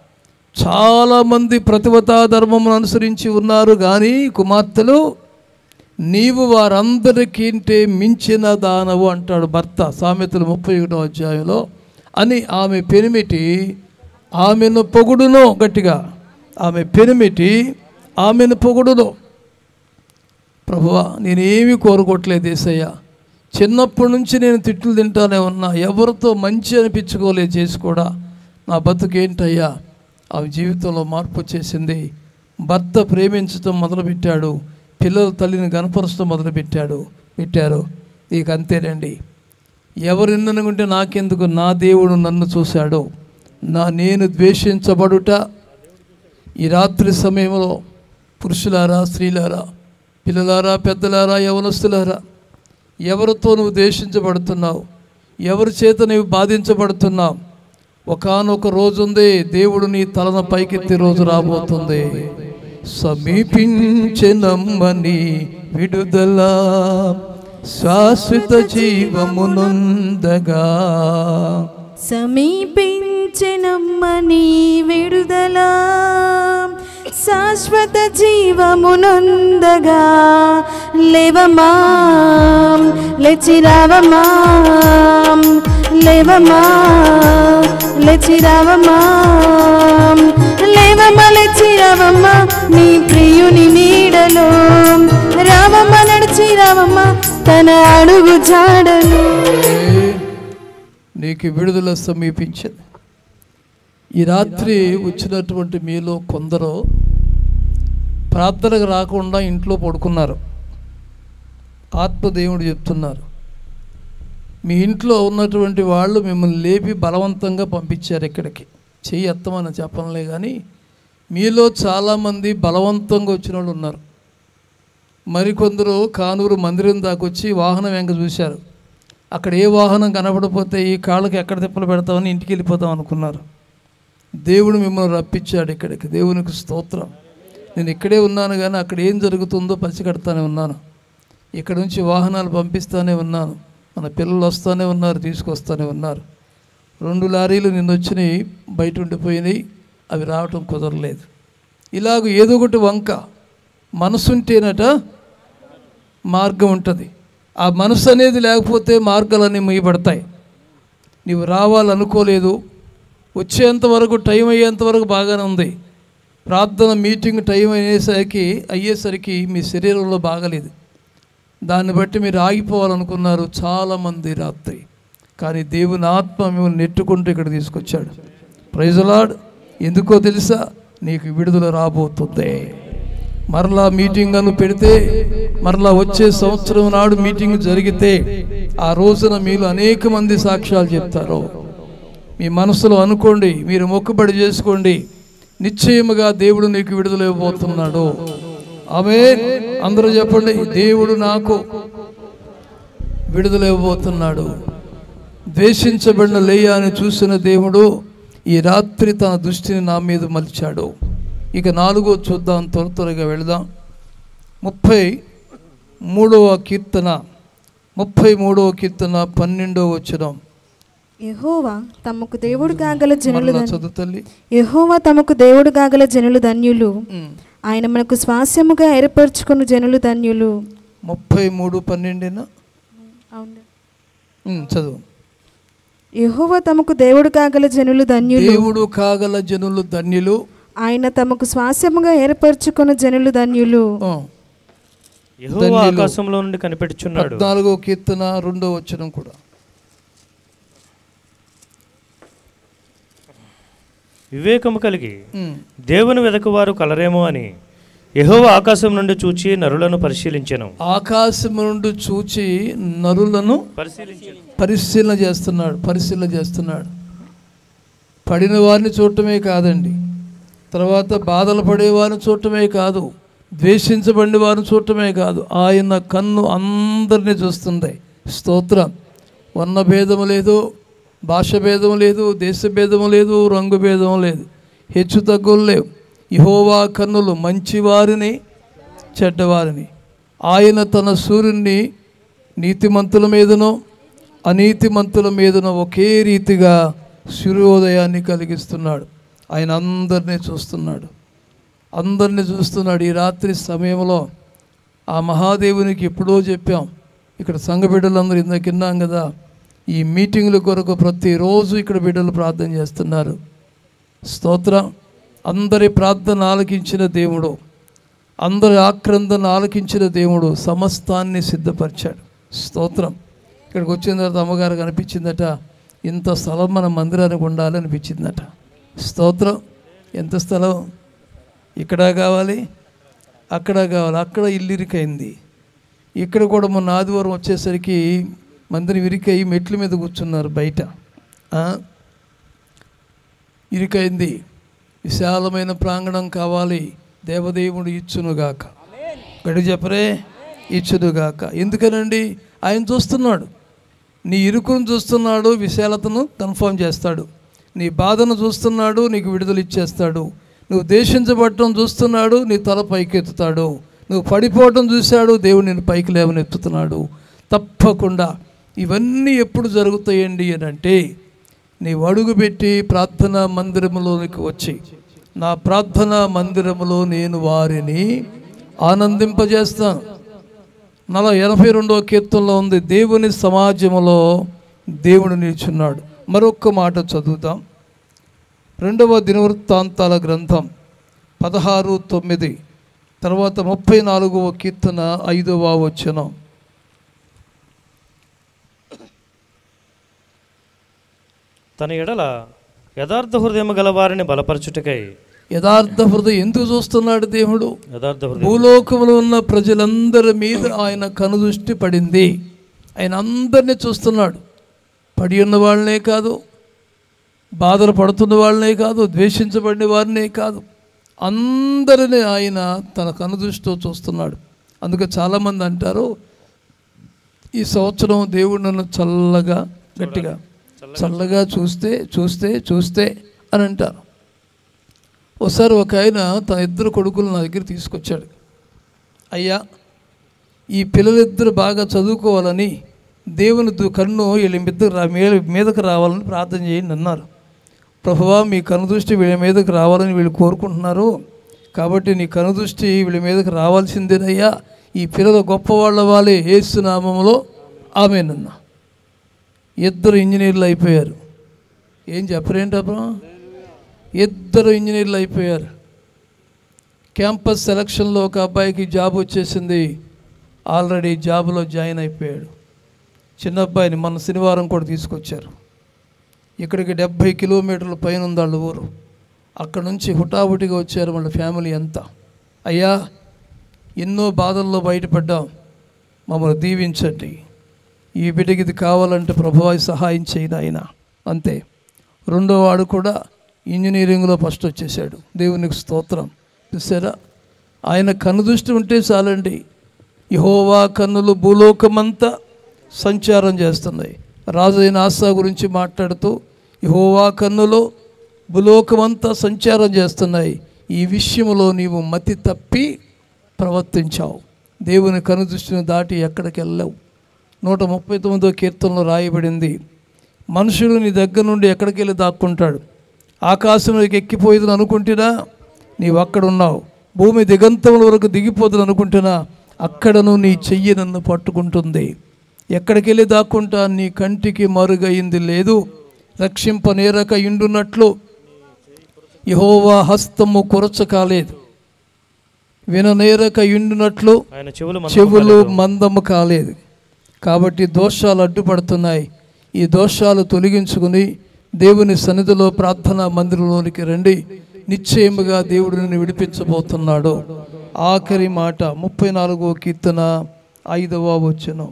చాలామంది ప్రతివతా ధర్మమును అనుసరించి ఉన్నారు కానీ కుమార్తెలు నీవు వారందరికంటే మించిన దానవు అంటాడు భర్త సామెతలు ముప్పై ఒకటో అధ్యాయంలో అని ఆమె పెనిమిటి ఆమెను పొగుడును గట్టిగా ఆమె పెనిమిటి ఆమెను పొగుడును ప్రభువా నేనేమీ కోరుకోవట్లేదు ఏసయ్య చిన్నప్పటి నుంచి నేను తిట్లు తింటానే ఉన్నా ఎవరితో మంచి అనిపించుకోలేదు చేసి కూడా నా బతుకేంటయ్యా ఆమె జీవితంలో మార్పు వచ్చేసింది భర్త ప్రేమించడం మొదలుపెట్టాడు పిల్లల తల్లిని గనపరచడం మొదలుపెట్టాడు పెట్టారు ఇక అంతేనండి ఎవరు ఎన్ననుకుంటే నాకెందుకు నా దేవుడు నన్ను చూశాడు నా నేను ద్వేషించబడుట ఈ రాత్రి సమయంలో పురుషులారా స్త్రీలారా పిల్లలారా పెద్దలారా యవనస్తులారా ఎవరితో నువ్వు ద్వేషించబడుతున్నావు ఎవరి చేత నువ్వు బాధించబడుతున్నావు ఒకానొక రోజు ఉంది దేవుడు నీ తలను పైకెత్తి రోజు రాబోతుంది సమీపించెనమ్మని విడుదల శాశ్వత జీవమునుందగా సమీపించెనమ్మని విడుదల శాశ్వత జీవమునందగా లేవమా లెచిరావమా లేవమా లెచిరావమా లేవమా లెచిరావమ్మా నీ ప్రియుని నీడలో రావమ్మ నడిచి రావమ్మ తన అడుగు జాడలు నీకు విడుదల సమీపించింది ఈ రాత్రి వచ్చినటువంటి మీలో కొందరు ప్రార్థనకు రాకుండా ఇంట్లో పడుకున్నారు ఆత్మదేవుడు చెప్తున్నారు మీ ఇంట్లో ఉన్నటువంటి వాళ్ళు మిమ్మల్ని లేపి బలవంతంగా పంపించారు ఇక్కడికి చెయ్యి ఎత్తమని చెప్పనులే కానీ మీలో చాలామంది బలవంతంగా వచ్చిన వాళ్ళు ఉన్నారు మరికొందరు కానూరు మందిరం దాకా వచ్చి వాహనం వెంక చూశారు అక్కడ ఏ వాహనం కనపడపోతే ఈ కాళ్ళకి ఎక్కడ తిప్పలు పెడతామని ఇంటికి వెళ్ళిపోతాం అనుకున్నారు దేవుడు మిమ్మల్ని రప్పించాడు ఇక్కడికి దేవునికి స్తోత్రం నేను ఇక్కడే ఉన్నాను కానీ అక్కడ ఏం జరుగుతుందో పసిగడతానే ఉన్నాను ఇక్కడ నుంచి వాహనాలు పంపిస్తానే ఉన్నాను మన పిల్లలు వస్తూనే ఉన్నారు తీసుకొస్తానే ఉన్నారు రెండు లారీలు నిన్న వచ్చినాయి బయట ఉండిపోయినాయి అవి రావటం కుదరలేదు ఇలాగ ఏదో ఒకటి వంక మనసుంటేనట మార్గం ఉంటుంది ఆ మనసు అనేది లేకపోతే మార్గాలన్నీ ముయ్యబడతాయి నీవు రావాలనుకోలేదు వచ్చేంత వరకు టైం అయ్యేంత వరకు బాగానే ఉంది ప్రార్థన మీటింగ్ టైం అయ్యేసరికి అయ్యేసరికి మీ శరీరంలో బాగలేదు దాన్ని బట్టి మీరు ఆగిపోవాలనుకున్నారు చాలామంది రాత్రి కానీ దేవుని ఆత్మ మిమ్మల్ని నెట్టుకుంటూ ఇక్కడ తీసుకొచ్చాడు ప్రైజలాడ్ ఎందుకో తెలుసా నీకు విడుదల రాబోతుంది మరలా మీటింగ్ అను పెడితే మరలా వచ్చే సంవత్సరం నాడు మీటింగ్ జరిగితే ఆ రోజున మీరు అనేక మంది సాక్ష్యాలు చెప్తారు మీ మనసులో అనుకోండి మీరు మొక్కుబడి చేసుకోండి నిశ్చయముగా దేవుడు నీకు విడుదల ఇవ్వబోతున్నాడు ఆమె అందరూ చెప్పండి దేవుడు నాకు విడుదల ఇవ్వబోతున్నాడు ద్వేషించబడిన లేయాని చూసిన దేవుడు ఈ రాత్రి తన దృష్టిని నా మీద మలిచాడు ఇక నాలుగో చూద్దాం త్వర త్వరగా వెళదాం ముప్పై మూడవ కీర్తన ముప్పై మూడవ కీర్తన పన్నెండవ వచ్చినాం యెహోవా తమకు దేవుడు కాగల జనులు మరలా ధన్యులు. చదువు తల్లి యెహోవా తమకు దేవుడు కాగల జనులు ధన్యులు ఆయన మనకు స్వాస్యముగా ఏర్పరచుకున్న జనులు ధన్యులు ముప్పై మూడు పన్నెండున ఉమ్, చదువు యెహోవా తమకు దేవుడు కాగల జనులు ధన్యులు దేవుడు కాగల జనులు ధన్యులు ఆయన తమకు స్వాస్యముగా ఏర్పరచుకున్న జనులు ధన్యులు ఆ, యెహోవా ధన్యులు. ఆకాశంలో నుండి కనిపెట్టుచున్నాడు పద్నాలుగో కీర్తన రెండో వచనం కూడా వివేకము కలిగి ఉమ్. దేవుని వెదకువారు కలరేమో అని యెహోవా ఆకాశం నుండి చూచి నరులను పరిశీలించెను ఆకాశం నుండి చూచి నరులను పరిశీలించెను పరిశీలన చేస్తున్నాడు పరిశీలన చేస్తున్నాడు పడిన వారిని చూడటమే కాదండి తర్వాత బాధలు పడేవారిని చూడటమే కాదు ద్వేషించబడిన వారిని చూడటమే కాదు ఆయన కన్ను అందరినీ చూస్తుంది స్తోత్రం వర్ణ భేదము లేదు భాష భేదం లేదు దేశ భేదం లేదు రంగు భేదం లేదు హెచ్చు తగ్గులు లేవు ఇహోవా కన్నులు మంచివారిని చెడ్డవారిని ఆయన తన సూర్యుని నీతిమంతుల మీదనో అనీతిమంతుల మీదనో ఒకే రీతిగా సూర్యోదయాన్ని కలిగిస్తున్నాడు ఆయన అందరినీ చూస్తున్నాడు అందరినీ చూస్తున్నాడు ఈ రాత్రి సమయంలో ఆ మహాదేవునికి ఎప్పుడో చెప్పాం ఇక్కడ సంఘ బిడ్డలందరూ ఇందాక విన్నాం కదా ఈ మీటింగ్ల కొరకు ప్రతిరోజు ఇక్కడ బిడ్డలు ప్రార్థన చేస్తున్నారు స్తోత్రం అందరి ప్రార్థన ఆలకించిన దేవుడు అందరి ఆక్రందన ఆలకించిన దేవుడు సమస్తాన్ని సిద్ధపరిచాడు స్తోత్రం ఇక్కడికి వచ్చిన తర్వాత అమ్మగారికి అనిపించిందట ఇంత స్థలం మన మందిరానికి ఉండాలి అనిపించిందట స్తోత్రం ఎంత స్థలం ఇక్కడ కావాలి అక్కడ కావాలి అక్కడ ఇల్లు ఇరికైంది ఇక్కడ కూడా మొన్న ఆదివారం వచ్చేసరికి మందిరం ఇరికై మెట్ల మీద కూర్చున్నారు బయట ఆ? ఇరుకైంది విశాలమైన ప్రాంగణం కావాలి దేవదేవుడు ఇచ్చునుగాక గడి చెప్పరే ఇచ్చునుగాక ఎందుకనండి ఆయన చూస్తున్నాడు నీ ఇరుకును చూస్తున్నాడు విశాలతను కన్ఫర్మ్ చేస్తాడు నీ బాధను చూస్తున్నాడు నీకు విడుదల ఇచ్చేస్తాడు నువ్వు దేశించబడటం చూస్తున్నాడు నీ తల పైకెత్తుతాడు నువ్వు పడిపోవటం చూశాడు దేవుడు నేను పైకి లేవనెత్తుతున్నాడు తప్పకుండా ఇవన్నీ ఎప్పుడు జరుగుతాయండి అని అంటే నీవు అడుగుపెట్టి ప్రార్థనా మందిరములోనికి వచ్చి నా ప్రార్థనా మందిరములో నేను వారిని ఆనందింపజేస్తాను నల ఎనభై రెండవ కీర్తనలో ఉంది దేవుని సమాజములో దేవుడు నిల్చున్నాడు మరొక్క మాట చదువుతాం రెండవ దినవృత్తాంతాల గ్రంథం పదహారు తొమ్మిది తర్వాత ముప్పై నాలుగవ కీర్తన ఐదవ వచనం తన ఎడల యథార్థ హృదయము గల వారిని బలపరచుటకై యథార్థ హృదయం ఎందుకు చూస్తున్నాడు దేవుడు యథార్థ హృదయం భూలోకంలో ఉన్న ప్రజలందరి మీద ఆయన కనుదృష్టి పడింది ఆయన అందరినీ చూస్తున్నాడు పడి ఉన్న వాళ్ళనే కాదు బాధలు పడుతున్న వాళ్ళనే కాదు ద్వేషించబడిన వారినే కాదు అందరినీ ఆయన తన కనుదృష్టితో చూస్తున్నాడు అందుకే చాలామంది అంటారు ఈ సంవత్సరం దేవుడు నన్ను చల్లగా గట్టిగా చల్లగా చూస్తే చూస్తే చూస్తే అని అంటారు ఒకసారి ఒక ఆయన తన ఇద్దరు కొడుకులు నా దగ్గర తీసుకొచ్చాడు అయ్యా ఈ పిల్లలిద్దరు బాగా చదువుకోవాలని దేవుని దు- కన్ను వీళ్ళ మీదకి రా మీ- మీదకి రావాలని ప్రార్థన చేయండి అన్నారు ప్రభువా మీ కనుదృష్టి వీళ్ళ మీదకి రావాలని వీళ్ళు కోరుకుంటున్నారు కాబట్టి నీ కనుదృష్టి వీళ్ళ మీదకి రావాల్సిందేనయ్యా ఈ పిల్లలు గొప్పవాళ్ళ వాళ్ళే ఏసునామంలో ఆమెనన్న ఇద్దరు ఇంజనీర్లు అయిపోయారు ఏం చెప్పరేంటప్పుడు ఇద్దరు ఇంజనీర్లు అయిపోయారు క్యాంపస్ సెలక్షన్లో ఒక అబ్బాయికి జాబ్ వచ్చేసింది ఆల్రెడీ జాబ్లో జాయిన్ అయిపోయాడు చిన్న అబ్బాయిని మన శనివారం కూడా తీసుకొచ్చారు ఇక్కడికి డెబ్భై కిలోమీటర్ల పైన ఉంది వాళ్ళ ఊరు అక్కడ నుంచి హుటాహుటిగా వచ్చారు వాళ్ళ ఫ్యామిలీ అంతా అయ్యా ఎన్నో బాధల్లో బయటపడ్డాం మమ్మల్ని దీవించండి ఈ బిడ్డకి ఇది కావాలంటే ప్రభువాయి సహాయం చేయను ఆయన అంతే రెండో వాడు కూడా ఇంజనీరింగ్లో ఫస్ట్ వచ్చేసాడు దేవునికి స్తోత్రం చూసారా ఆయన కనుదృష్టి ఉంటే చాలండి యహోవా కన్నులు భూలోకమంతా సంచారం చేస్తున్నాయి రాజైన ఆశా గురించి మాట్లాడుతూ యహోవా కన్నులో భూలోకమంతా సంచారం చేస్తున్నాయి ఈ విషయంలో నీవు మతి తప్పి ప్రవర్తించావు దేవుని కనుదృష్టిని దాటి ఎక్కడికి వెళ్ళావు నూట ముప్పై తొమ్మిదో కీర్తనలో రాయబడింది మనుషుడు నీ దగ్గర నుండి ఎక్కడికి వెళ్ళి దాక్కుంటాడు ఆకాశంలోకి ఎక్కిపోయేదని అనుకుంటున్నా నీవు అక్కడ ఉన్నావు భూమి దిగంతముల వరకు దిగిపోతుంది అనుకుంటున్నా అక్కడను నీ చెయ్యి నన్ను పట్టుకుంటుంది ఎక్కడికి వెళ్ళి దాక్కుంటా నీ కంటికి మరుగయింది లేదు రక్షింపనేరక ఇండున్నట్లు యహోవా హస్తము కొరచ కాలేదు విననేరక ఇండునట్లు ఆయన చెవులు మందము చెవులు కాలేదు. మందము కాలేదు కాబట్టి దోషాలు అడ్డుపడుతున్నాయి ఈ దోషాలు తొలగించుకుని దేవుని సన్నిధిలో ప్రార్థనా మందిరంలోనికి రండి నిశ్చయముగా దేవుడు నిన్ను విడిపించబోతున్నాడు ఆఖరి మాట ముప్పై నాలుగో కీర్తన ఐదవ వచ్చును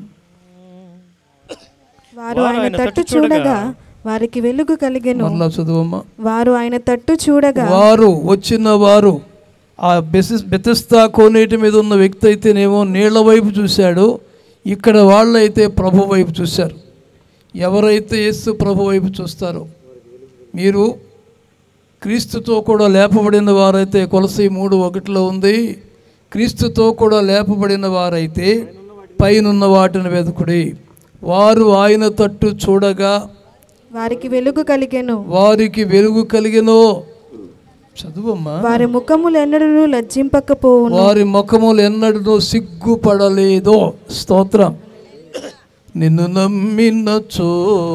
వారు ఆయన తట్టు చూడగా వారికి వెలుగు కలిగెను మరలా చదువమ్మా వారు ఆయన తట్టు చూడగా వారు వచ్చిన వారు ఆ బెసిస్ బెతస్తా కోనేటి మీద ఉన్న వ్యక్తి అయితేనేమో నీళ్ల వైపు చూశాడు ఇక్కడ వాళ్ళైతే ప్రభు వైపు చూశారు ఎవరైతే యేసు ప్రభు వైపు చూస్తారో మీరు క్రీస్తుతో కూడా లేపబడిన వారైతే కొలసి మూడు ఒకటిలో ఉంది క్రీస్తుతో కూడా లేపబడిన వారైతే పైనున్న వాటిని వెతుకుడి వారు ఆయన తట్టు చూడగా వారికి వెలుగు కలిగెను వారికి వెలుగు కలిగినో చదువమ్మా వారి ముఖములు ఎన్నడూ లజ్జింపకపోవును వారి ముఖములు ఎన్నడూ సిగ్గుపడలేదో స్తోత్రం నిన్ను నమ్మినచో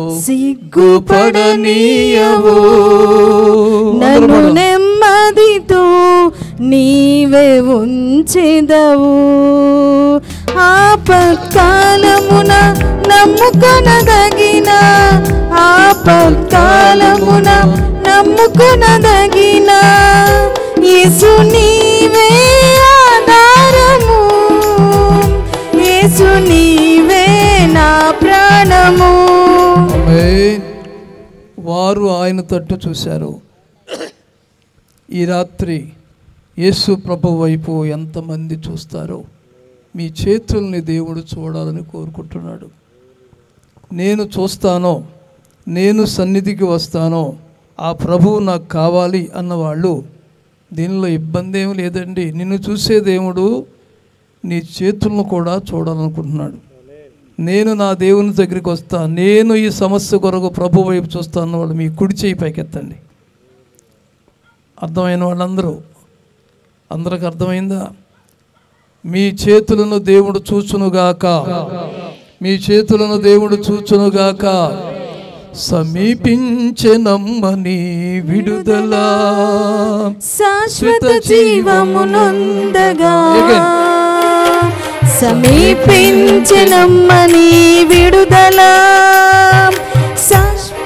సిగ్గుపడనీయవు నన్ను నెమ్మదితో నీవే ఉంచెదవు ఆపత్కాలమున నమ్ముకొనదగిన ఆపత్కాలమున నమ్ముకొనదగిన యేసు నీవే ఆధారము యేసు నీవే నా ప్రాణము ఆమేన్. వారు ఆయన తట్టు చూశారు ఈ రాత్రి యేసు ప్రభు వైపు ఎంతమంది చూస్తారో మీ చేతుల్ని దేవుడు చూడాలని కోరుకుంటున్నాడు నేను చూస్తానో నేను సన్నిధికి వస్తానో ఆ ప్రభువు నాకు కావాలి అన్నవాళ్ళు దీనిలో ఇబ్బంది ఏమి లేదండి నిన్ను చూసే దేవుడు నీ చేతులను కూడా చూడాలనుకుంటున్నాడు నేను నా దేవుని దగ్గరికి వస్తా నేను ఈ సమస్య కొరకు ప్రభు వైపు చూస్తాను వాళ్ళు మీ కుడి చేయి పైకెత్తండి అర్థమైన వాళ్ళందరూ అందరికి అర్థమైందా మీ చేతులను దేవుడు చూచునుగాక మీ చేతులను దేవుడు చూచునుగాక సమీపించెనమ్మని విడుదల శాశ్వత జీవమునందగా Again. సమీపించినమ్మని విడుదల శాశ్వ-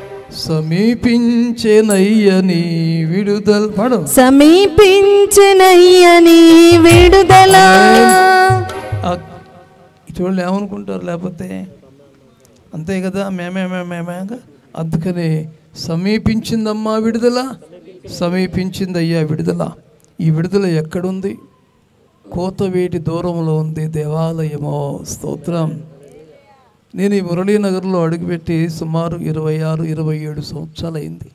సమీపించెనయ్యని విడుదల పడు సమీపించినయ్యని విడుదల ఆ- చూడలే ఏమనుకుంటారు లేకపోతే అంతే కదా మేమే మేమే అందుకని సమీపించిందమ్మా విడుదల సమీపించిందయ్యా విడుదల ఈ విడుదల ఎక్కడుంది కోతవేటి దూరంలో ఉంది దేవాలయమో స్తోత్రం నేను ఈ మురళీనగర్లో అడుగుపెట్టి సుమారు ఇరవై ఆరు ఇరవై ఏడు సంవత్సరాలు అయింది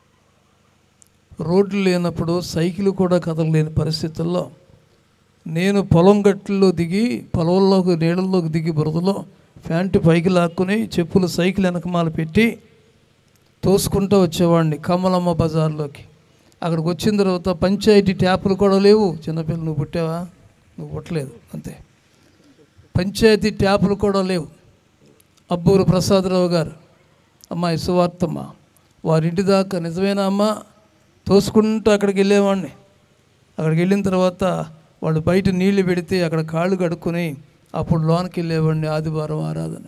రోడ్లు లేనప్పుడు సైకిల్ కూడా కదలలేని పరిస్థితుల్లో నేను పొలం గట్టుల్లో దిగి పొలంలోకి నీళ్ళల్లోకి దిగి బురదలో ప్యాంటు పైకి లాక్కుని చెప్పులు సైకిల్ వెనకమాల పెట్టి తోసుకుంటూ వచ్చేవాడిని కమలమ్మ బజార్లోకి అక్కడికి వచ్చిన తర్వాత పంచాయతీ ట్యాపులు కూడా లేవు చిన్నపిల్లలు నువ్వు పుట్టావా నువ్వు పుట్టలేదు అంతే పంచాయతీ ట్యాపులు కూడా లేవు అబ్బూరు ప్రసాదరావు గారు అమ్మాయి సువార్తమ్మ వారింటి దాకా నిజమేనా అమ్మ తోసుకుంటూ అక్కడికి వెళ్ళేవాడిని అక్కడికి వెళ్ళిన తర్వాత వాళ్ళు బయట నీళ్లు పెడితే అక్కడ కాళ్ళు కడుక్కొని అప్పుడు లోనికి వెళ్ళేవాడిని ఆదివారం ఆరాధన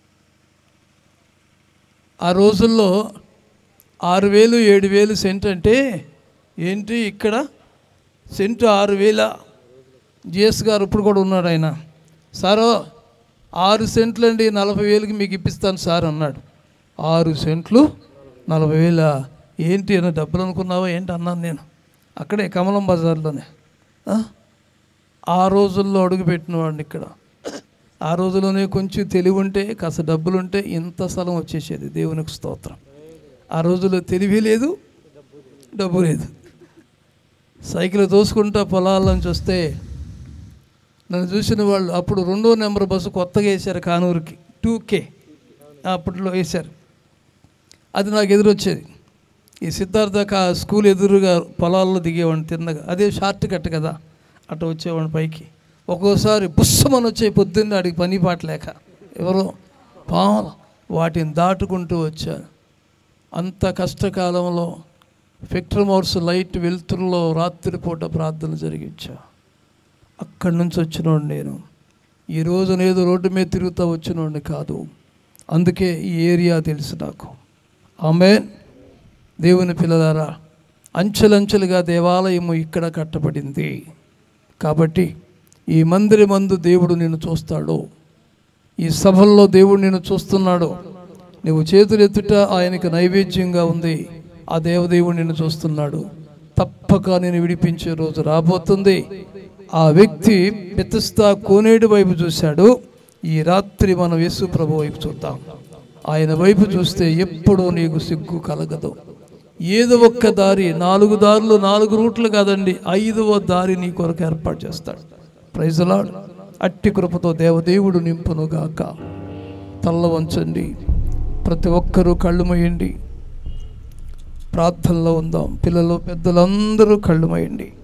ఆ రోజుల్లో ఆరు వేలు ఏడు వేలు సెంట్ అంటే ఏంటి ఇక్కడ సెంటు ఆరు వేల జిఎస్ గారు ఇప్పుడు కూడా ఉన్నాడు ఆయన సారో ఆరు సెంట్లు అండి నలభై వేలకి మీకు ఇప్పిస్తాను సార్ అన్నాడు ఆరు సెంట్లు నలభై వేల ఏంటి అని డబ్బులు అనుకున్నావా ఏంటి అన్నాను నేను అక్కడే కమలం బజార్లోనే ఆ? ఆ రోజుల్లో అడుగుపెట్టిన వాడిని ఇక్కడ ఆ రోజుల్లోనే కొంచెం తెలివి ఉంటే కాస్త డబ్బులు ఉంటే ఇంత స్థలం వచ్చేసేది దేవునికి స్తోత్రం ఆ రోజుల్లో తెలివి లేదు డబ్బు లేదు సైకిల్ తోసుకుంటా పొలాల్లోంచి వస్తే నన్ను చూసిన వాళ్ళు అప్పుడు రెండో నెంబర్ బస్సు కొత్తగా వేశారు కానూరుకి టూ కే అప్పట్లో వేశారు అది నాకు ఎదురొచ్చేది ఈ సిద్ధార్థ కా స్కూల్ ఎదురుగా పొలాల్లో దిగేవాడిని తిన్నగా అదే షార్ట్ కట్ కదా అటు వచ్చేవాడిని పైకి ఒక్కోసారి బుస్సమని వచ్చే పొద్దున్న అడిగి పని పాట లేక ఎవరో పాములు వాటిని దాటుకుంటూ వచ్చాను అంత కష్టకాలంలో ఫిక్టర్ మౌర్స్ లైట్ వెలుతురులో రాత్రిపూట ప్రార్థన జరిగించా అక్కడి నుంచి వచ్చినోడు నేను ఈ రోజు ఏదో రోడ్డు మీద తిరుగుతూ వచ్చినోడిని కాదు అందుకే ఈ ఏరియా తెలుసు నాకు ఆమె దేవుని పిల్లలారా అంచెలంచెలుగా దేవాలయము ఇక్కడ కట్టబడింది కాబట్టి ఈ మందిరి మందు దేవుడు నిన్ను చూస్తాడు ఈ సభల్లో దేవుడు నిన్ను చూస్తున్నాడు నువ్వు చేతులెత్తుట ఆయనకు నైవేద్యంగా ఉంది ఆ దేవదేవుడు నిన్ను చూస్తున్నాడు తప్పక నేను విడిపించే రోజు రాబోతుంది ఆ వ్యక్తి పెతస్తా కోనేడు వైపు చూశాడు ఈ రాత్రి మనం యేసు ప్రభు వైపు చూద్దాం ఆయన వైపు చూస్తే ఎప్పుడూ నీకు సిగ్గు కలగదు ఏదో ఒక్క దారి నాలుగు దారులు నాలుగు రూట్లు కాదండి ఐదవ దారి నీ కొరకు ఏర్పాటు చేస్తాడు ప్రైజలాడ్ అట్టి కృపతో దేవదేవుడు నింపునుగాక తల్ల వంచండి ప్రతి ఒక్కరూ కళ్ళు మూయండి ప్రార్థనలో ఉందాం పిల్లలు పెద్దలందరూ కళ్ళు మూయండి